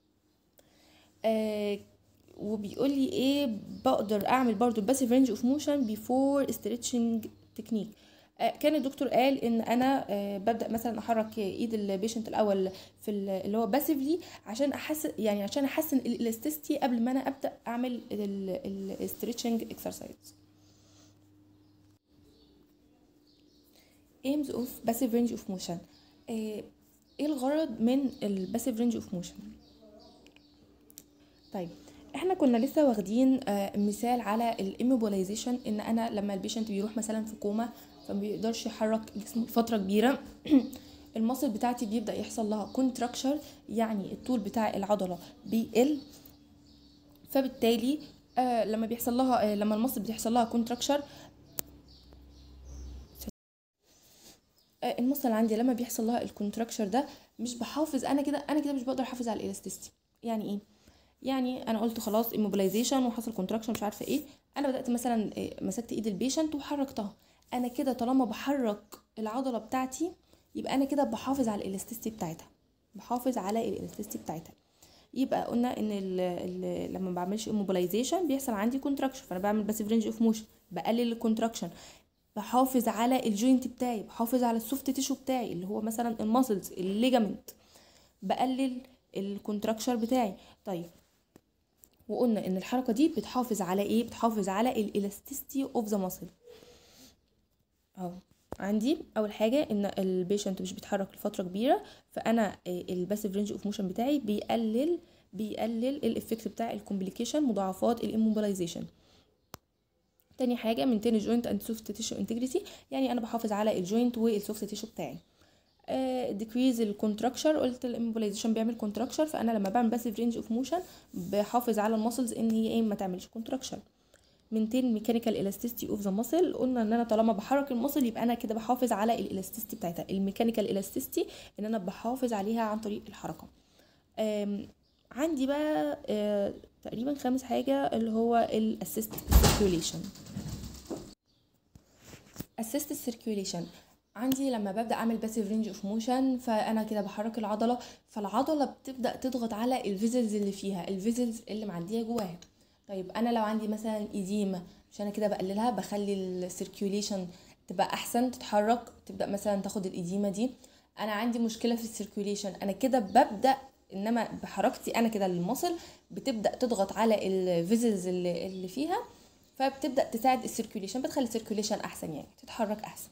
آه وبيقول لي ايه بقدر اعمل برضو الباسيف رينج اوف موشن بيفور ستريتشنج تكنيك كان الدكتور قال ان انا ببدا مثلا احرك ايد البيشنت الاول في اللي هو باسيفلي عشان احسن يعني عشان احسن الالاستيستي قبل ما انا ابدا اعمل الستريتشنج اكسرسايز aims of passive range of motion ايه الغرض من الباسيف رينج اوف موشن طيب احنا كنا لسه واخدين مثال على الاموبلايزيشن ان انا لما البيشنت بيروح مثلا في كوما فما بيقدرش يحرك جسمه لفتره كبيره المصل بتاعتي بيبدا يحصل لها كونتراكشر يعني الطول بتاع العضله بيقل فبالتالي آه لما بيحصل لها آه لما المصل بيحصل لها كونتراكشر آه المصل عندي لما بيحصل لها الكونتراكشر ده مش بحافظ انا كده انا كده مش بقدر احافظ على الالاستيستي يعني ايه يعني انا قلت خلاص immobilization وحصل كونتراكشن مش عارفه ايه انا بدات مثلا مسكت ايد البيشنت وحركتها انا كده طالما بحرك العضله بتاعتي يبقى انا كده بحافظ على الالاستيستي بتاعتها بحافظ على الالاستيستي بتاعتها يبقى قلنا ان ال ال لما بعملش immobilization بيحصل عندي كونتراكشن فانا بعمل باسيف رينج اوف موشن بقلل الكونتراكشن بحافظ على الجوينت بتاعي بحافظ على السوفت تيشو بتاعي اللي هو مثلا الماسلز الليجامنت بقلل الكونتراكشر بتاعي طيب وقلنا ان الحركه دي بتحافظ على ايه بتحافظ على الالاستيستي اوف ذا ماسل اهو عندي اول حاجه ان البيشنت مش بيتحرك لفتره كبيره فانا الباسيف رينج اوف موشن بتاعي بيقلل بيقلل الافكت بتاع الكومبليكيشن مضاعفات الاموبلايزيشن تاني حاجه من تاني جوينت اند سوفت تيشو انتجريتي يعني انا بحافظ على الجوينت والسوفت تيشو بتاعي ديكريز الكونتراكشر قلت الامبولايزيشن بيعمل كونتراكشر فانا لما بعمل باسيف رينج اوف موشن بحافظ على المسلز ان هي ايه ما تعملش كونتراكشن مينتين ميكانيكال الاستيستي اوف ذا ماسل قلنا ان انا طالما بحرك الماسل يبقى انا كده بحافظ على الالاستيستي بتاعتها الميكانيكال الاستيستي ان انا بحافظ عليها عن طريق الحركه أم، عندي بقى آه، تقريبا خامس حاجه اللي هو الاسيست سيركيوليشن اسيست السيركيوليشن عندي لما ببدا اعمل باسيف رينج اوف موشن فانا كده بحرك العضله فالعضله بتبدا تضغط على الفيزلز اللي فيها الفيزلز اللي معديه جواها طيب انا لو عندي مثلا ايديما مش انا كده بقللها بخلي السيركيوليشن تبقى احسن تتحرك تبدا مثلا تاخد الايديما دي انا عندي مشكله في السيركيوليشن انا كده ببدا انما بحركتي انا كده للمصل بتبدا تضغط على الفيزلز اللي, اللي فيها فبتبدا تساعد السيركيوليشن بتخلي السيركيوليشن احسن يعني تتحرك احسن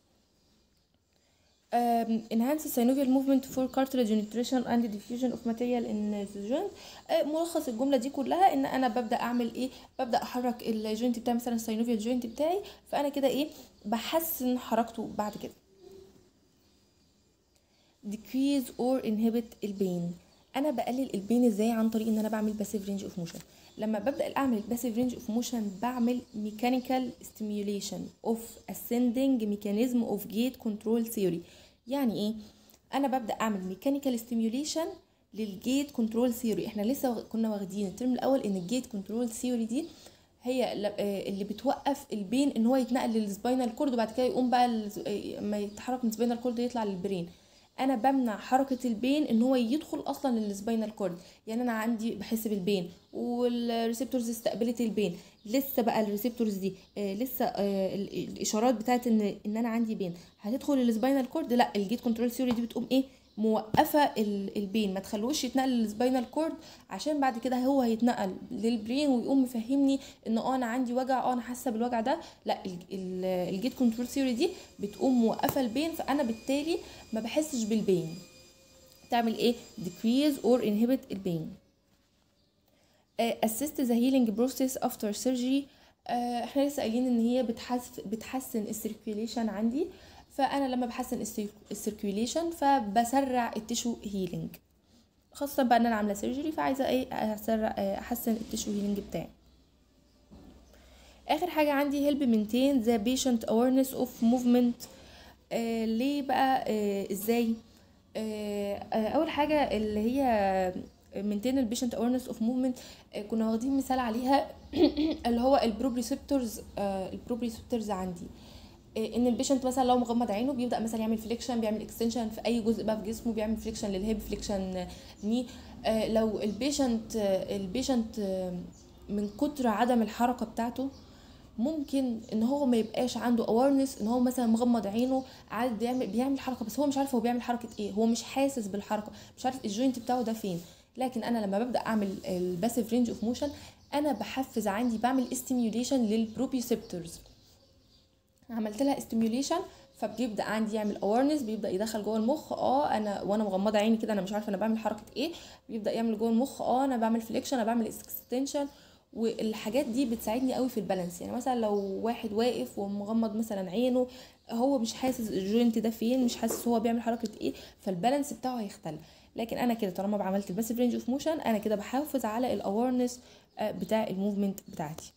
um, enhance synovial movement for cartilage nutrition and diffusion of material in the joint uh, ملخص الجمله دي كلها ان انا ببدا اعمل ايه ببدا احرك الجوينت بتاعي مثلا الساينوفيال جوينت بتاعي فانا كده ايه بحسن حركته بعد كده decrease or inhibit البين انا بقلل البين ازاي عن طريق ان انا بعمل باسيف رينج اوف موشن لما ببدا اعمل باسيف رينج اوف موشن بعمل ميكانيكال ستيميوليشن اوف ascending mechanism اوف جيت كنترول ثيوري يعني ايه انا ببدا اعمل ميكانيكال ستيميوليشن للجيت كنترول ثيوري احنا لسه واخ- كنا واخدين الترم الاول ان الجيت كنترول ثيوري دي هي ل- آه، اللي بتوقف البين ان هو يتنقل للسباينال كورد وبعد كده يقوم بقى الز- آه، ما يتحرك من السباينال كورد يطلع للبرين انا بمنع حركه البين ان هو يدخل اصلا للسباينال كورد يعني انا عندي بحس بالبين والريسبتورز استقبلت البين لسه بقى الريسبتورز دي آه لسه آه ال- الاشارات بتاعت ان ان انا عندي بين هتدخل السباينال كورد لا الجيت كنترول ثيوري دي بتقوم ايه موقفه ال- البين ما تخلوش يتنقل للسباينال كورد عشان بعد كده هو هيتنقل للبرين ويقوم مفهمني ان اه انا عندي وجع اه انا حاسه بالوجع ده لا ال- ال- الجيت كنترول ثيوري دي بتقوم موقفه البين فانا بالتالي ما بحسش بالبين تعمل ايه decrease or inhibit البين آه، assist the healing process after surgery آه، احنا لسه قايلين ان هي بتحس بتحسن السيركيوليشن عندي فانا لما بحسن السيركيوليشن فبسرع التشو هيلينج خاصة بقى ان انا عاملة سيرجري فعايزة ايه اسرع آه، احسن التشو هيلينج بتاعي اخر حاجة عندي help maintain the patient awareness of movement آه ليه بقى آه ازاي آه آه اول حاجة اللي هي maintain البيشنت awareness of movement آه كنا واخدين مثال عليها اللي هو البروبريسبتورز آه البروبريسبتورز عندي آه ان البيشنت مثلا لو مغمض عينه بيبدا مثلا يعمل فليكشن بيعمل اكستنشن في اي جزء بقى في جسمه بيعمل فليكشن للهيب فليكشن ني آه لو البيشنت آه البيشنت آه من كتر عدم الحركه بتاعته ممكن ان هو ما يبقاش عنده awareness ان هو مثلا مغمض عينه قاعد بيعمل بيعمل حركه بس هو مش عارف هو بيعمل حركه ايه هو مش حاسس بالحركه مش عارف الجوينت بتاعه ده فين لكن انا لما ببدا اعمل الباسيف رينج اوف موشن انا بحفز عندي بعمل استيميوليشن للبروبيوسبتورز عملت لها استيميوليشن فبيبدا عندي يعمل awareness بيبدا يدخل جوه المخ اه انا وانا مغمضه عيني كده انا مش عارفه انا بعمل حركه ايه بيبدا يعمل جوه المخ اه انا بعمل فليكشن انا بعمل اكستنشن والحاجات دي بتساعدني قوي في البالانس يعني مثلا لو واحد واقف ومغمض مثلا عينه هو مش حاسس الجوينت ده فين مش حاسس هو بيعمل حركه ايه فالبالانس بتاعه هيختل لكن انا كده طالما عملت الباسيف رينج اوف موشن انا كده بحافظ على الاويرنس بتاع الموفمنت بتاعتي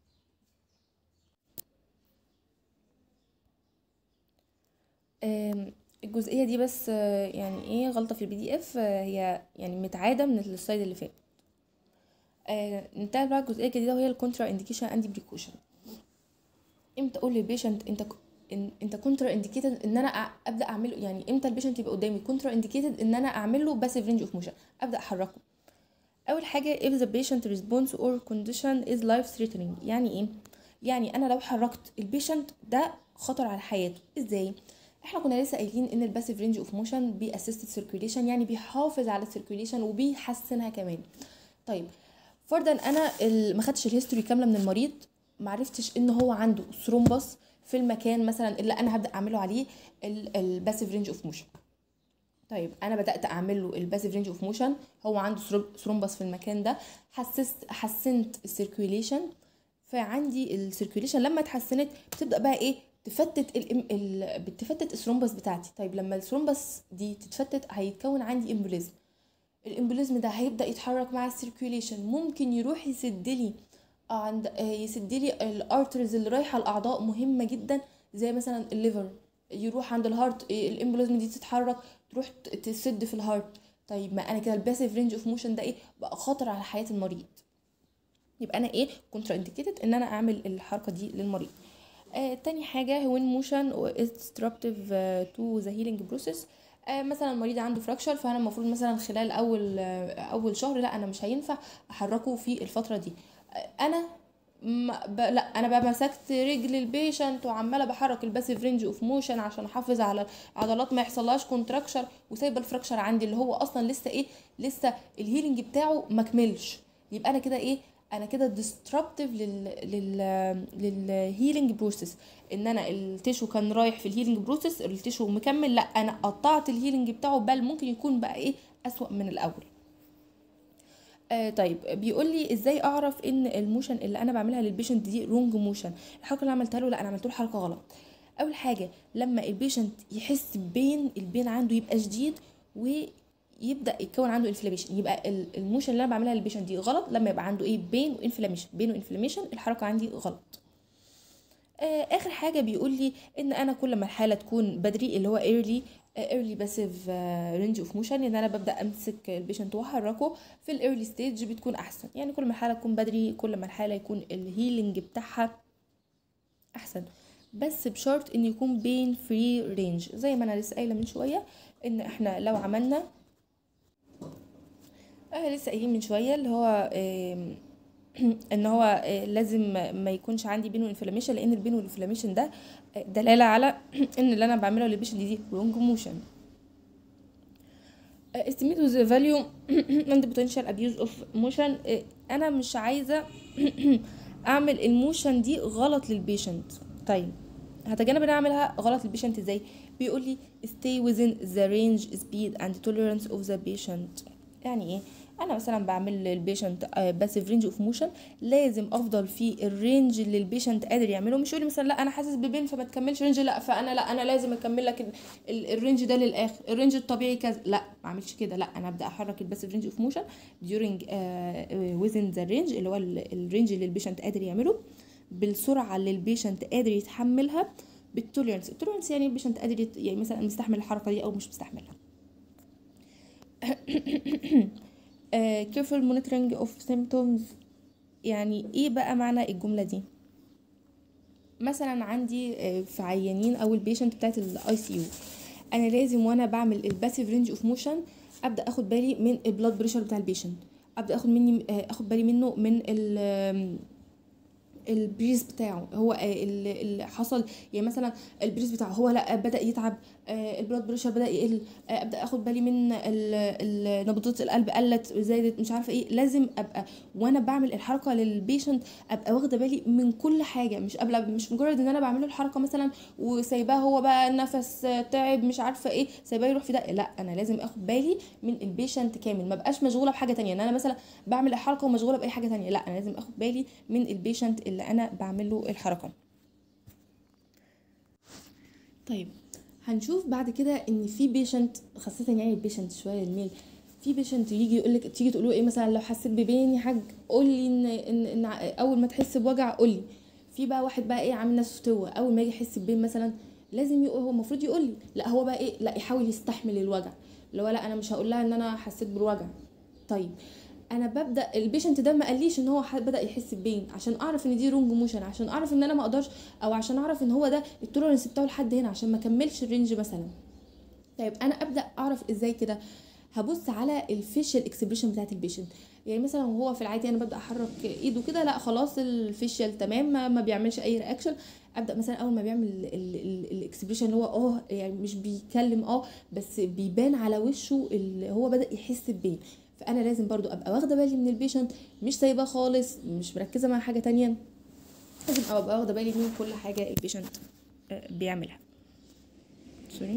آم، الجزئيه دي بس آه، يعني ايه غلطه في البي دي اف هي يعني متعاده من السلايد اللي فات آه، ننتقل بقى الجزئيه الجديده وهي الكونترا انديكيشن اند بريكوشن امتى اقول للبيشنت انت ك- إن انت كونترا انديكيتد ان انا أ- ابدا اعمله يعني امتى البيشنت يبقى قدامي كونترا انديكيتد ان انا اعمل له باسيف رينج اوف موشن ابدا احركه اول حاجه if the patient response or condition is life threatening يعني ايه يعني انا لو حركت البيشنت ده خطر على حياته ازاي احنا كنا لسه قايلين ان الباسيف رينج اوف موشن بيأسست سيركيوليشن يعني بيحافظ على السيركيوليشن وبيحسنها كمان طيب فرضا انا ال- ما خدتش الهيستوري كامله من المريض ما عرفتش ان هو عنده ثرومبس في المكان مثلا اللي انا هبدا اعمله عليه الباسيف رينج اوف موشن طيب انا بدات اعمل له الباسيف رينج اوف موشن هو عنده ثروب- ثرومبس في المكان ده حسست حسنت السيركيوليشن فعندي السيركيوليشن لما اتحسنت بتبدا بقى ايه تفتت ال ال بتفتت الثرومبس بتاعتي طيب لما الثرومبس دي تتفتت هيتكون عندي امبوليزم الامبوليزم ده هيبدا يتحرك مع السيركيوليشن ممكن يروح يسد لي عند يسد لي الارترز اللي رايحه الاعضاء مهمه جدا زي مثلا الليفر يروح عند الهارت الامبوليزم دي تتحرك تروح تسد في الهارت طيب ما انا كده الباسيف رينج اوف موشن ده ايه بقى خطر على حياه المريض يبقى انا ايه كونترا انديكيتد ان انا اعمل الحركه دي للمريض آه تاني حاجه وين موشن disruptive تو ذا هيلينج بروسيس آه مثلا المريض عنده فراكشر فانا المفروض مثلا خلال اول آه اول شهر لا انا مش هينفع احركه في الفتره دي آه انا ما ب... لا انا بقى مسكت رجل البيشنت وعماله بحرك الباسيف رينج اوف موشن عشان احافظ على عضلات ما يحصلهاش كونتراكشر وسايبه الفراكشر عندي اللي هو اصلا لسه ايه لسه الهيلينج بتاعه ما كملش يبقى انا كده ايه انا كده ديستربتيف لل لل للهيلينج بروسيس ان انا التيشو كان رايح في الهيلينج بروسيس التيشو مكمل لا انا قطعت الهيلينج بتاعه بل ممكن يكون بقى ايه اسوأ من الاول آه طيب بيقول لي ازاي اعرف ان الموشن اللي انا بعملها للبيشنت دي رونج موشن الحركه اللي عملتها له لا انا عملت له حركه غلط اول حاجه لما البيشنت يحس ببين البين عنده يبقى شديد ويبدا يتكون عنده انفلاميشن يبقى الموشن اللي انا بعملها للبيشنت دي غلط لما يبقى عنده ايه بين وانفلاميشن بين وانفلاميشن الحركه عندي غلط آه اخر حاجه بيقول لي ان انا كل ما الحاله تكون بدري اللي هو ايرلي ايرلي باسيف رينج اوف موشن ان انا ببدا امسك البيشنت واحركه في الايرلي ستيج بتكون احسن يعني كل ما الحاله تكون بدري كل ما الحاله يكون الهيلينج بتاعها احسن بس بشرط ان يكون بين فري رينج زي ما انا لسه قايله من شويه ان احنا لو عملنا آه لسه قايلين من شويه اللي هو آه ان هو لازم ما يكونش عندي بين انفلاميشن لان البين والانفلاميشن ده دلاله على ان اللي انا بعمله للبيشنت دي رونج موشن estimate with the value and potential abuse of motion انا مش عايزه اعمل الموشن دي غلط للبيشنت طيب هتجنب ان اعملها غلط للبيشنت ازاي بيقول لي stay within the range speed and tolerance of the patient يعني ايه انا مثلا بعمل للبيشنت باسيف رينج اوف موشن لازم افضل في الرينج اللي البيشنت قادر يعمله مش يقول مثلا لا انا حاسس ببين فما تكملش رينج لا فانا لا انا لازم اكمل لك الرينج ده للاخر الرينج الطبيعي كذا لا ما اعملش كده لا انا ابدا احرك الباسيف رينج اوف موشن during uh, within the range اللي هو الرينج اللي البيشنت قادر يعمله بالسرعه اللي البيشنت قادر يتحملها بالتوليرنس التوليرنس يعني البيشنت قادر يعني مثلا مستحمل الحركه دي او مش مستحملها Uh, careful monitoring of symptoms يعني ايه بقى معنى الجملة دي مثلا عندي في عيانين او البيشنت بتاعت الاي سي يو انا لازم وانا بعمل الباسيف رينج اوف موشن ابدا اخد بالي من البلاد بريشر بتاع البيشنت ابدا اخد مني اخد بالي منه من ال البريز بتاعه هو اللي حصل يعني مثلا البريز بتاعه هو لا بدا يتعب البلاد بريشر بدا يقل ابدا اخد بالي من نبضات القلب قلت زادت مش عارفه ايه لازم ابقى وانا بعمل الحركه للبيشنت ابقى واخده بالي من كل حاجه مش قبل مش مجرد ان انا بعمل له الحركه مثلا وسايباه هو بقى النفس تعب مش عارفه ايه سايباه يروح في ده لا انا لازم اخد بالي من البيشنت كامل ما بقاش مشغوله بحاجه تانية ان انا مثلا بعمل الحركه ومشغوله باي حاجه تانية لا انا لازم اخد بالي من البيشنت اللي انا بعمل له الحركه طيب هنشوف بعد كده ان في بيشنت خاصه يعني البيشنت شويه الميل في بيشنت يجي يقول لك تيجي تقول له ايه مثلا لو حسيت ببين يا حاج قول لي ان, إن, ان اول ما تحس بوجع قول لي في بقى واحد بقى ايه عامل نفسه فتوه اول ما يجي يحس ببين مثلا لازم يقول هو المفروض يقول لي لا هو بقى ايه لا يحاول يستحمل الوجع اللي هو لا انا مش هقول لها ان انا حسيت بالوجع طيب انا ببدا البيشنت ده ما قاليش ان هو بدا يحس ببين عشان اعرف ان دي رونج موشن عشان اعرف ان انا ما اقدرش او عشان اعرف ان هو ده التولرنس بتاعه لحد هنا عشان ما كملش الرينج مثلا طيب انا ابدا اعرف ازاي كده هبص على الفيشل اكسبريشن بتاعت البيشنت يعني مثلا وهو في العادي انا ببدا احرك ايده كده لا خلاص الفيشل تمام ما, ما بيعملش اي رياكشن ابدا مثلا اول ما بيعمل الاكسبريشن اللي هو اه يعني مش بيتكلم اه بس بيبان على وشه اللي هو بدا يحس ببين فانا لازم برضو ابقى واخده بالي من البيشنت مش سايباه خالص مش مركزه مع حاجه تانية لازم ابقى واخده بالي من كل حاجه البيشنت بيعملها سوري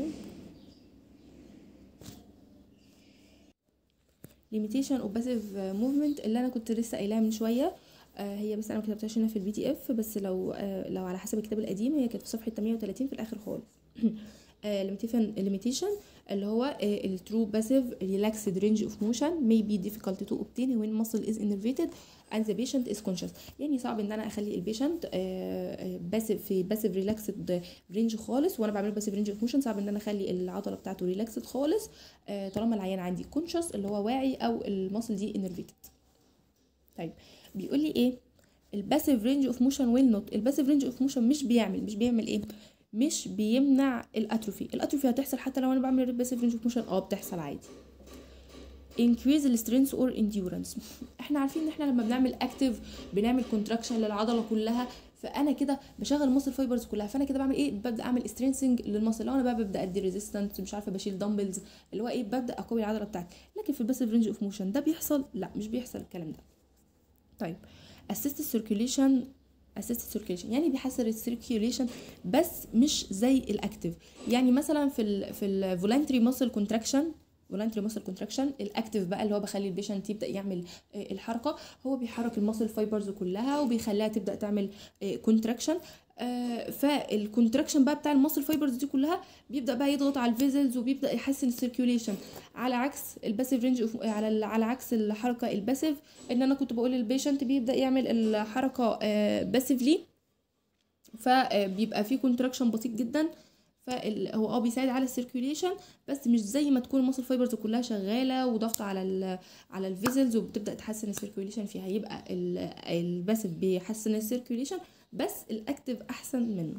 limitation of passive movement اللي انا كنت لسه قايلاها من شويه آه هي بس انا ما كتبتهاش هنا في البي دي اف بس لو آه لو على حسب الكتاب القديم هي كانت في صفحه 130 في الاخر خالص limitation اللي هو ال true passive relaxed range of motion may be difficult to obtain when muscle is innervated and the patient is conscious يعني صعب ان انا اخلي البيشنت باسف في باسف ريلاكسد رينج خالص وانا بعمل باسف رينج اوف موشن صعب ان انا اخلي العضله بتاعته ريلاكسد خالص آه طالما العيان عندي كونشس اللي هو واعي او المصل دي انرفيتد طيب بيقول لي ايه الباسيف رينج اوف موشن ويل نوت الباسيف رينج اوف موشن مش بيعمل مش بيعمل ايه مش بيمنع الاتروفي الاتروفي هتحصل حتى لو انا بعمل باسيف رينج اوف موشن اه بتحصل عادي increase السترينث اور endurance احنا عارفين ان احنا لما بنعمل اكتف بنعمل كونتراكشن للعضله كلها فانا كده بشغل المصل فايبرز كلها فانا كده بعمل ايه ببدا اعمل سترينسنج للمصل لو انا بقى ببدا ادي ريزيستنس مش عارفه بشيل دمبلز اللي هو ايه ببدا اقوي العضله بتاعتي لكن في الباسيف رينج اوف موشن ده بيحصل لا مش بيحصل الكلام ده طيب assist circulation assist circulation يعني بيحسن السيركيوليشن بس مش زي الاكتف يعني مثلا في ال في الفولنتري ماسل كونتراكشن فولنتري ماسل كونتراكشن الاكتف بقى اللي هو بخلي البيشنت يبدا يعمل الحركه هو بيحرك الماسل فايبرز كلها وبيخليها تبدا تعمل كونتراكشن فالكونتراكشن بقى بتاع الماسل فايبرز دي كلها بيبدا بقى يضغط على الفيزلز وبيبدا يحسن السيركيوليشن على عكس الباسيف رينج على على عكس الحركه الباسيف ان انا كنت بقول للبيشنت بيبدا يعمل الحركه باسيفلي فبيبقى فيه كونتراكشن بسيط جدا فهو اه بيساعد على السيركيوليشن بس مش زي ما تكون الماسل فايبرز كلها شغاله وضغط على ال على الفيزلز وبتبدا تحسن السيركيوليشن فيها يبقى الباسيف بيحسن السيركيوليشن بس الاكتف احسن منه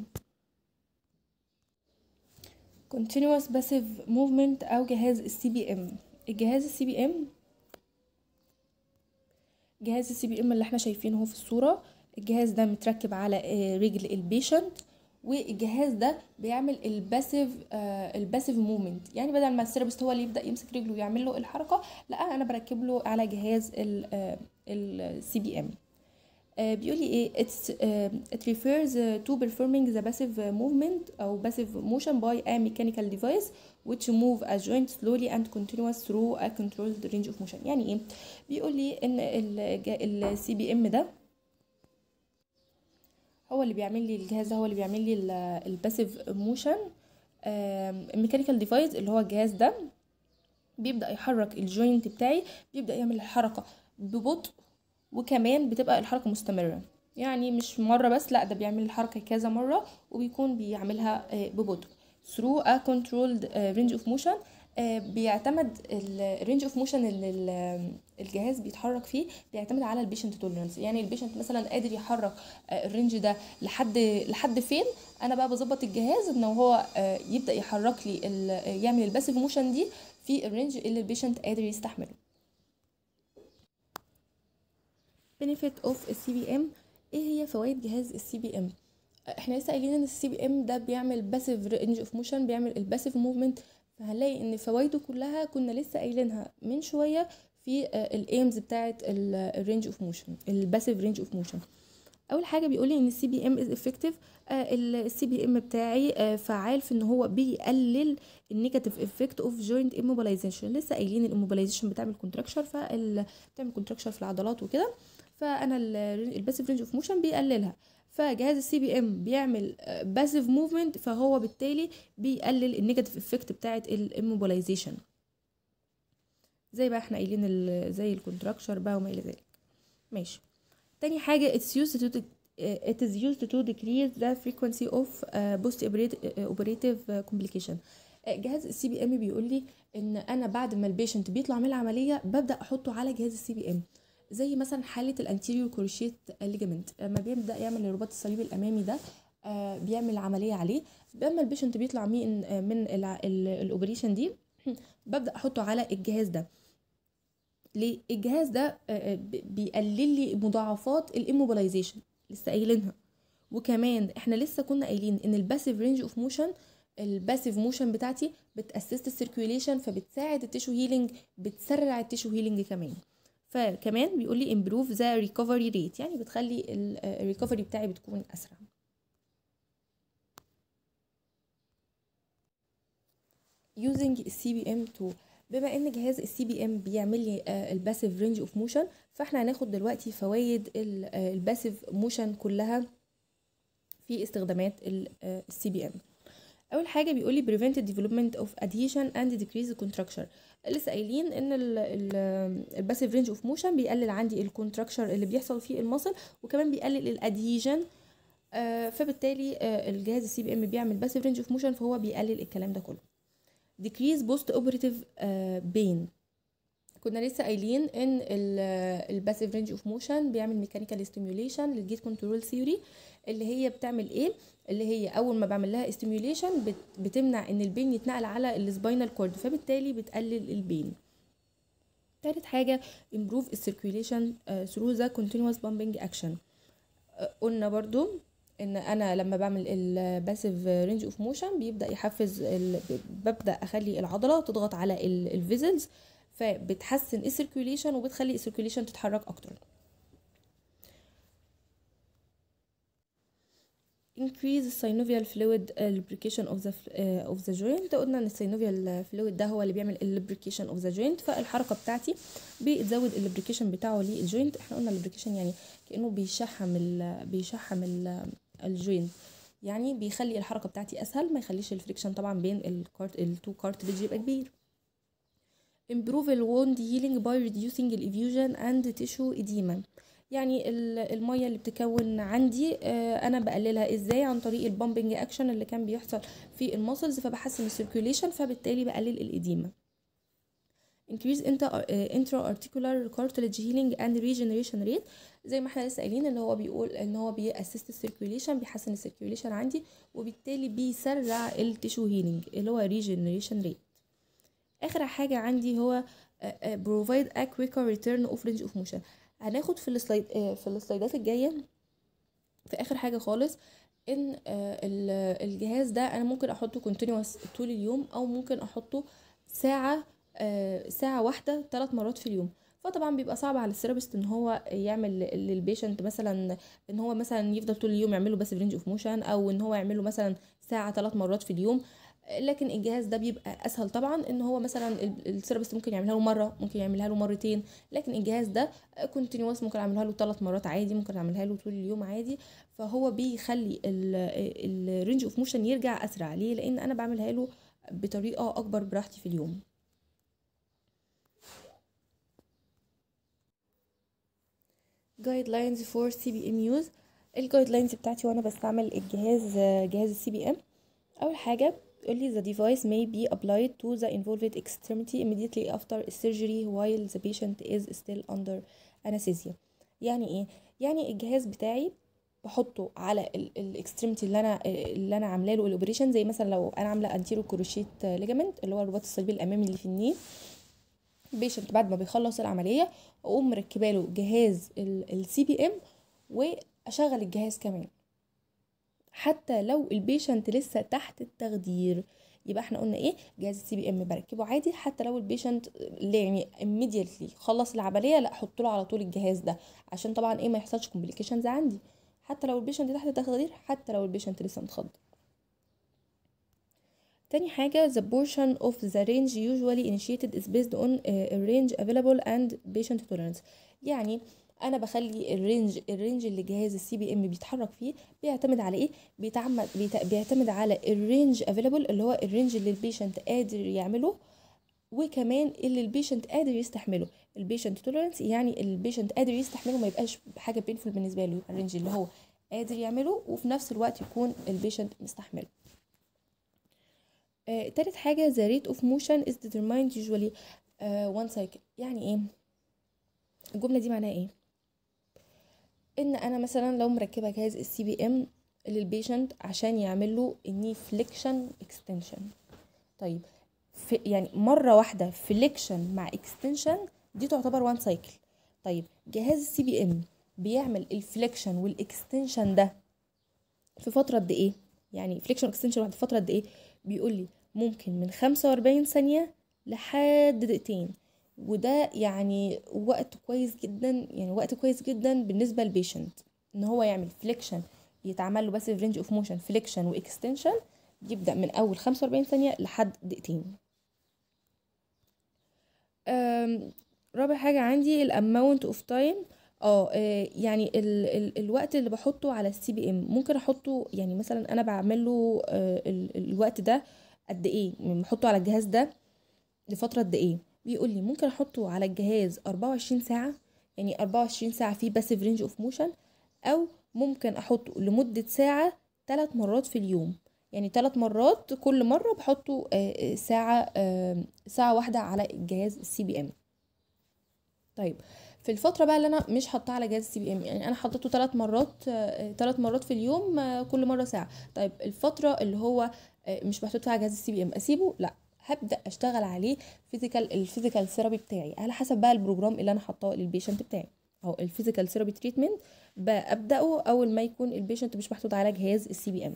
continuous passive movement او جهاز السي بي ام الجهاز السي بي ام جهاز السي بي ام اللي احنا شايفينه في الصوره الجهاز ده متركب على رجل البيشنت والجهاز ده بيعمل الباسيف آه الباسيف موفمنت يعني بدل ما الثيرابيست هو اللي يبدا يمسك رجله ويعمل له الحركه لا انا بركب له على جهاز السي بي ام بيقول لي ايه it's uh, it refers uh, to performing the passive movement او passive motion by a mechanical device which move a joint slowly and continuous through a controlled range of motion يعني ايه بيقول لي ان السي بي ام ده هو اللي بيعمل لي الجهاز ده هو اللي بيعمل لي الباسيف موشن الميكانيكال ديفايس اللي هو الجهاز ده بيبدا يحرك الجوينت بتاعي بيبدا يعمل الحركه ببطء وكمان بتبقى الحركه مستمره يعني مش مره بس لا ده بيعمل الحركه كذا مره وبيكون بيعملها ببطء through a controlled range of motion بيعتمد الرينج اوف موشن اللي الجهاز بيتحرك فيه بيعتمد على البيشنت توليرنس يعني البيشنت مثلا قادر يحرك الرينج ده لحد لحد فين انا بقى بظبط الجهاز ان هو يبدا يحرك لي يعمل الباسيف موشن دي في الرينج اللي البيشنت قادر يستحمله benefit of السي بي ام ايه هي فوائد جهاز السي بي ام احنا لسه قايلين ان السي بي ام ده بيعمل باسيف رينج اوف موشن بيعمل الباسيف موفمنت فهنلاقي ان فوائده كلها كنا لسه قايلينها من شويه في الايمز بتاعه الرينج اوف موشن الباسيف رينج اوف موشن اول حاجه بيقول لي ان السي بي ام از افكتيف السي بي ام بتاعي فعال في ان هو بيقلل النيجاتيف افكت اوف جوينت اموبلايزيشن لسه قايلين الاموبلايزيشن بتعمل كونتراكشر فال بتعمل كونتراكشر في العضلات وكده فانا الباسيف رينج اوف موشن بيقللها فجهاز السي بي ام بيعمل باسيف موفمنت فهو بالتالي بيقلل النيجاتيف افكت بتاعه الاموبلايزيشن زي بقى احنا قايلين زي الكونتراكشر بقى وما الى ذلك ماشي تاني حاجه it's used to it is used to decrease the frequency of uh, post operative complication جهاز السي بي ام بيقول لي ان انا بعد ما البيشنت بيطلع من العمليه ببدا احطه على جهاز السي بي ام زي مثلا حاله الانتيريور كروشيت ليجامنت لما بيبدا يعمل الرباط الصليبي الامامي ده آه بيعمل عمليه عليه لما البيشنت بيطلع من من الاوبريشن دي ببدا احطه على الجهاز ده ليه الجهاز ده آه بيقلل لي مضاعفات الاموبلايزيشن لسه قايلينها وكمان احنا لسه كنا قايلين ان الباسيف رينج اوف موشن الباسيف موشن بتاعتي بتاسست السيركيوليشن فبتساعد التيشو هيلينج بتسرع التيشو هيلينج كمان فكمان بيقول لي improve the recovery rate يعني بتخلي الريكفري بتاعي بتكون اسرع using CBM to بما ان جهاز السي بي ام بيعمل لي الباسيف رينج اوف موشن فاحنا هناخد دلوقتي فوائد الباسيف موشن كلها في استخدامات السي بي ام اول حاجه بيقول لي prevent the development of adhesion and decrease the contracture لسه قايلين ان الباسيف رينج اوف موشن بيقلل عندي الكونتراكشر اللي بيحصل في المصل وكمان بيقلل الادهيجن آه فبالتالي آه الجهاز السي بي ام بيعمل باسيف رينج اوف موشن فهو بيقلل الكلام ده كله decrease post operative آه pain كنا لسه قايلين ان الباسيف رينج اوف موشن بيعمل ميكانيكال ستيميوليشن للجيت كنترول ثيوري اللي هي بتعمل ايه اللي هي اول ما بعمل لها ستيميوليشن بتمنع ان البين يتنقل على السباينال كورد فبالتالي بتقلل البين تالت حاجه improve السيركيوليشن through the continuous pumping action قلنا برضو ان انا لما بعمل الباسيف رينج اوف موشن بيبدا يحفز ببدا اخلي العضله تضغط على الفيزلز فبتحسن السيركيوليشن وبتخلي السيركيوليشن تتحرك اكتر increase the synovial fluid lubrication of the uh, of the joint قلنا ان السينوفيال فلويد ده هو اللي بيعمل lubrication of the joint فالحركه بتاعتي بتزود اللوبريكيشن بتاعه للجوينت احنا قلنا اللوبريكيشن يعني كانه بيشحم ال بيشحم ال الجوينت يعني بيخلي الحركه بتاعتي اسهل ما يخليش الفريكشن طبعا بين الكارت التو كارتليج يبقى كبير improve the wound healing by reducing the effusion and tissue edema يعني المية اللي بتكون عندي انا بقللها ازاي عن طريق البامبنج اكشن اللي كان بيحصل في المسلز فبحسن السيركيوليشن فبالتالي بقلل الاديمه increase intra articular cartilage healing and regeneration rate زي ما احنا لسه قايلين اللي هو بيقول ان هو بيأسست السيركيوليشن بيحسن السيركيوليشن عندي وبالتالي بيسرع التشو هيلينج اللي هو regeneration rate اخر حاجه عندي هو provide a quicker return of range of motion هناخد في السلايد في السلايدات الجايه في اخر حاجه خالص ان الجهاز ده انا ممكن احطه كونتينوس طول اليوم او ممكن احطه ساعه ساعه واحده ثلاث مرات في اليوم فطبعا بيبقى صعب على الثيرابيست ان هو يعمل للبيشنت مثلا ان هو مثلا يفضل طول اليوم يعمل له بس رينج اوف موشن او ان هو يعمل له مثلا ساعه ثلاث مرات في اليوم لكن الجهاز ده بيبقى اسهل طبعا ان هو مثلا الثيرابيست ممكن يعملها له مره ممكن يعملها له مرتين لكن الجهاز ده كونتينوس ممكن اعملها له ثلاث مرات عادي ممكن اعملها له طول اليوم عادي فهو بيخلي الرينج اوف موشن يرجع اسرع ليه لان انا بعملها له بطريقه اكبر براحتي في اليوم جايد لاينز فور سي بي ام يوز الجايد لاينز بتاعتي وانا بستعمل الجهاز جهاز السي بي ام اول حاجه بيقول لي the device may be applied to the involved extremity immediately after surgery while the patient is still under anesthesia يعني ايه يعني الجهاز بتاعي بحطه على الاكستريمتي اللي انا اللي انا عامله له الاوبريشن زي مثلا لو انا عامله انتيرو كروشيت ليجامنت اللي هو الرباط الصليبي الامامي اللي في النيل البيشنت بعد ما بيخلص العمليه اقوم مركبه له جهاز السي بي ام واشغل الجهاز كمان حتى لو البيشنت لسه تحت التخدير يبقى احنا قلنا ايه جهاز السي بي ام بركبه عادي حتى لو البيشنت يعني immediately خلص العمليه لا احط له على طول الجهاز ده عشان طبعا ايه ما يحصلش كومبليكيشنز عندي حتى لو البيشنت تحت التخدير حتى لو البيشنت لسه متخدر تاني حاجة the portion of the range usually initiated is based on a range available and patient tolerance يعني انا بخلي الرينج الرينج اللي جهاز السي بي ام بيتحرك فيه بيعتمد على ايه بيتعمد بيعتمد على الرينج افيلابل اللي هو الرينج اللي البيشنت قادر يعمله وكمان اللي البيشنت قادر يستحمله البيشنت توليرنس يعني البيشنت قادر يستحمله ما يبقاش حاجه بينفول بالنسبه له يبقى الرينج اللي هو قادر يعمله وفي نفس الوقت يكون البيشنت مستحمله آه، تالت حاجة the rate of motion is determined usually uh, one cycle يعني ايه الجملة دي معناها ايه ان انا مثلا لو مركبة جهاز السي بي ام للبيشنت عشان يعمل له الني فليكشن اكستنشن طيب في يعني مرة واحدة فليكشن مع اكستنشن دي تعتبر وان سايكل طيب جهاز السي بي ام بيعمل الفليكشن والاكستنشن ده في فترة قد ايه يعني فليكشن اكستنشن واحد في فترة قد ايه بيقول لي ممكن من 45 ثانية لحد دقيقتين وده يعني وقت كويس جدا يعني وقت كويس جدا بالنسبة للبيشنت ان هو يعمل فليكشن يتعمل له بس رينج اوف موشن فليكشن واكستنشن يبدأ من اول 45 ثانية لحد دقيقتين أم، رابع حاجة عندي الاماونت اوف تايم اه آه، يعني ال ال الوقت اللي بحطه على السي بي ام ممكن احطه يعني مثلا انا بعمل له آه، ال- الوقت ده قد ايه يعني بحطه على الجهاز ده لفترة قد ايه بيقول لي ممكن احطه على الجهاز 24 ساعة يعني 24 ساعة فيه باسيف رينج اوف موشن او ممكن احطه لمدة ساعة ثلاث مرات في اليوم يعني ثلاث مرات كل مرة بحطه آه، آه، ساعة آه، ساعة واحدة على الجهاز السي بي ام طيب في الفترة بقى اللي انا مش حاطاه على جهاز السي بي ام يعني انا حطيته ثلاث مرات ثلاث مرات في اليوم آه، كل مرة ساعة طيب الفترة اللي هو آه، مش محطوط فيها على جهاز السي بي ام اسيبه لا هبدا اشتغل عليه فيزيكال الفيزيكال ثيرابي بتاعي على حسب بقى البروجرام اللي انا حاطاه للبيشنت بتاعي او الفيزيكال ثيرابي تريتمنت ببداه اول ما يكون البيشنت مش محطوط على جهاز السي بي ام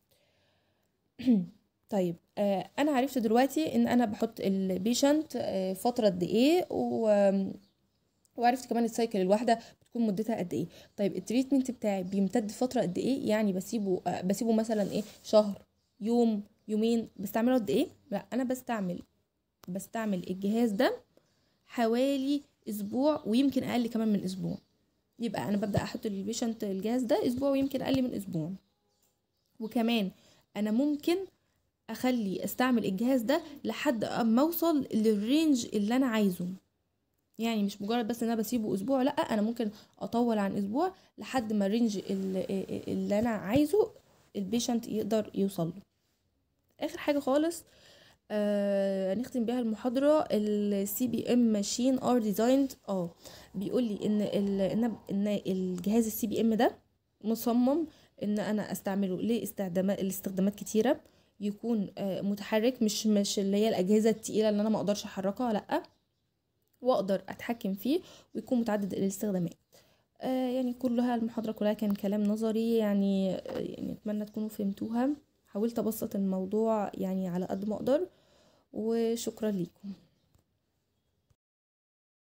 طيب آه انا عرفت دلوقتي ان انا بحط البيشنت آه فتره قد ايه و وعرفت كمان السايكل الواحده بتكون مدتها قد ايه طيب التريتمنت بتاعي بيمتد فتره قد ايه يعني بسيبه آه بسيبه مثلا ايه شهر يوم يومين بستعمله قد ايه لا انا بستعمل بستعمل الجهاز ده حوالي اسبوع ويمكن اقل كمان من اسبوع يبقى انا ببدا احط للبيشنت الجهاز ده اسبوع ويمكن اقل من اسبوع وكمان انا ممكن اخلي استعمل الجهاز ده لحد اما اوصل للرينج اللي انا عايزه يعني مش مجرد بس ان انا بسيبه اسبوع لا انا ممكن اطول عن اسبوع لحد ما الرينج اللي, اللي انا عايزه البيشنت يقدر يوصل له اخر حاجه خالص آه نختم بيها المحاضره السي بي ام ماشين ار ديزايند اه بيقول لي ان ال ان ان الجهاز السي بي ام ده مصمم ان انا استعمله لاستخدامات الاستخدامات كتيره يكون آه متحرك مش مش اللي هي الاجهزه التقيله اللي انا ما اقدرش احركها لا واقدر اتحكم فيه ويكون متعدد الاستخدامات آه يعني كلها المحاضرة كلها كان كلام نظري يعني آه يعني اتمنى تكونوا فهمتوها حاولت ابسط الموضوع يعني على قد ما اقدر وشكرا ليكم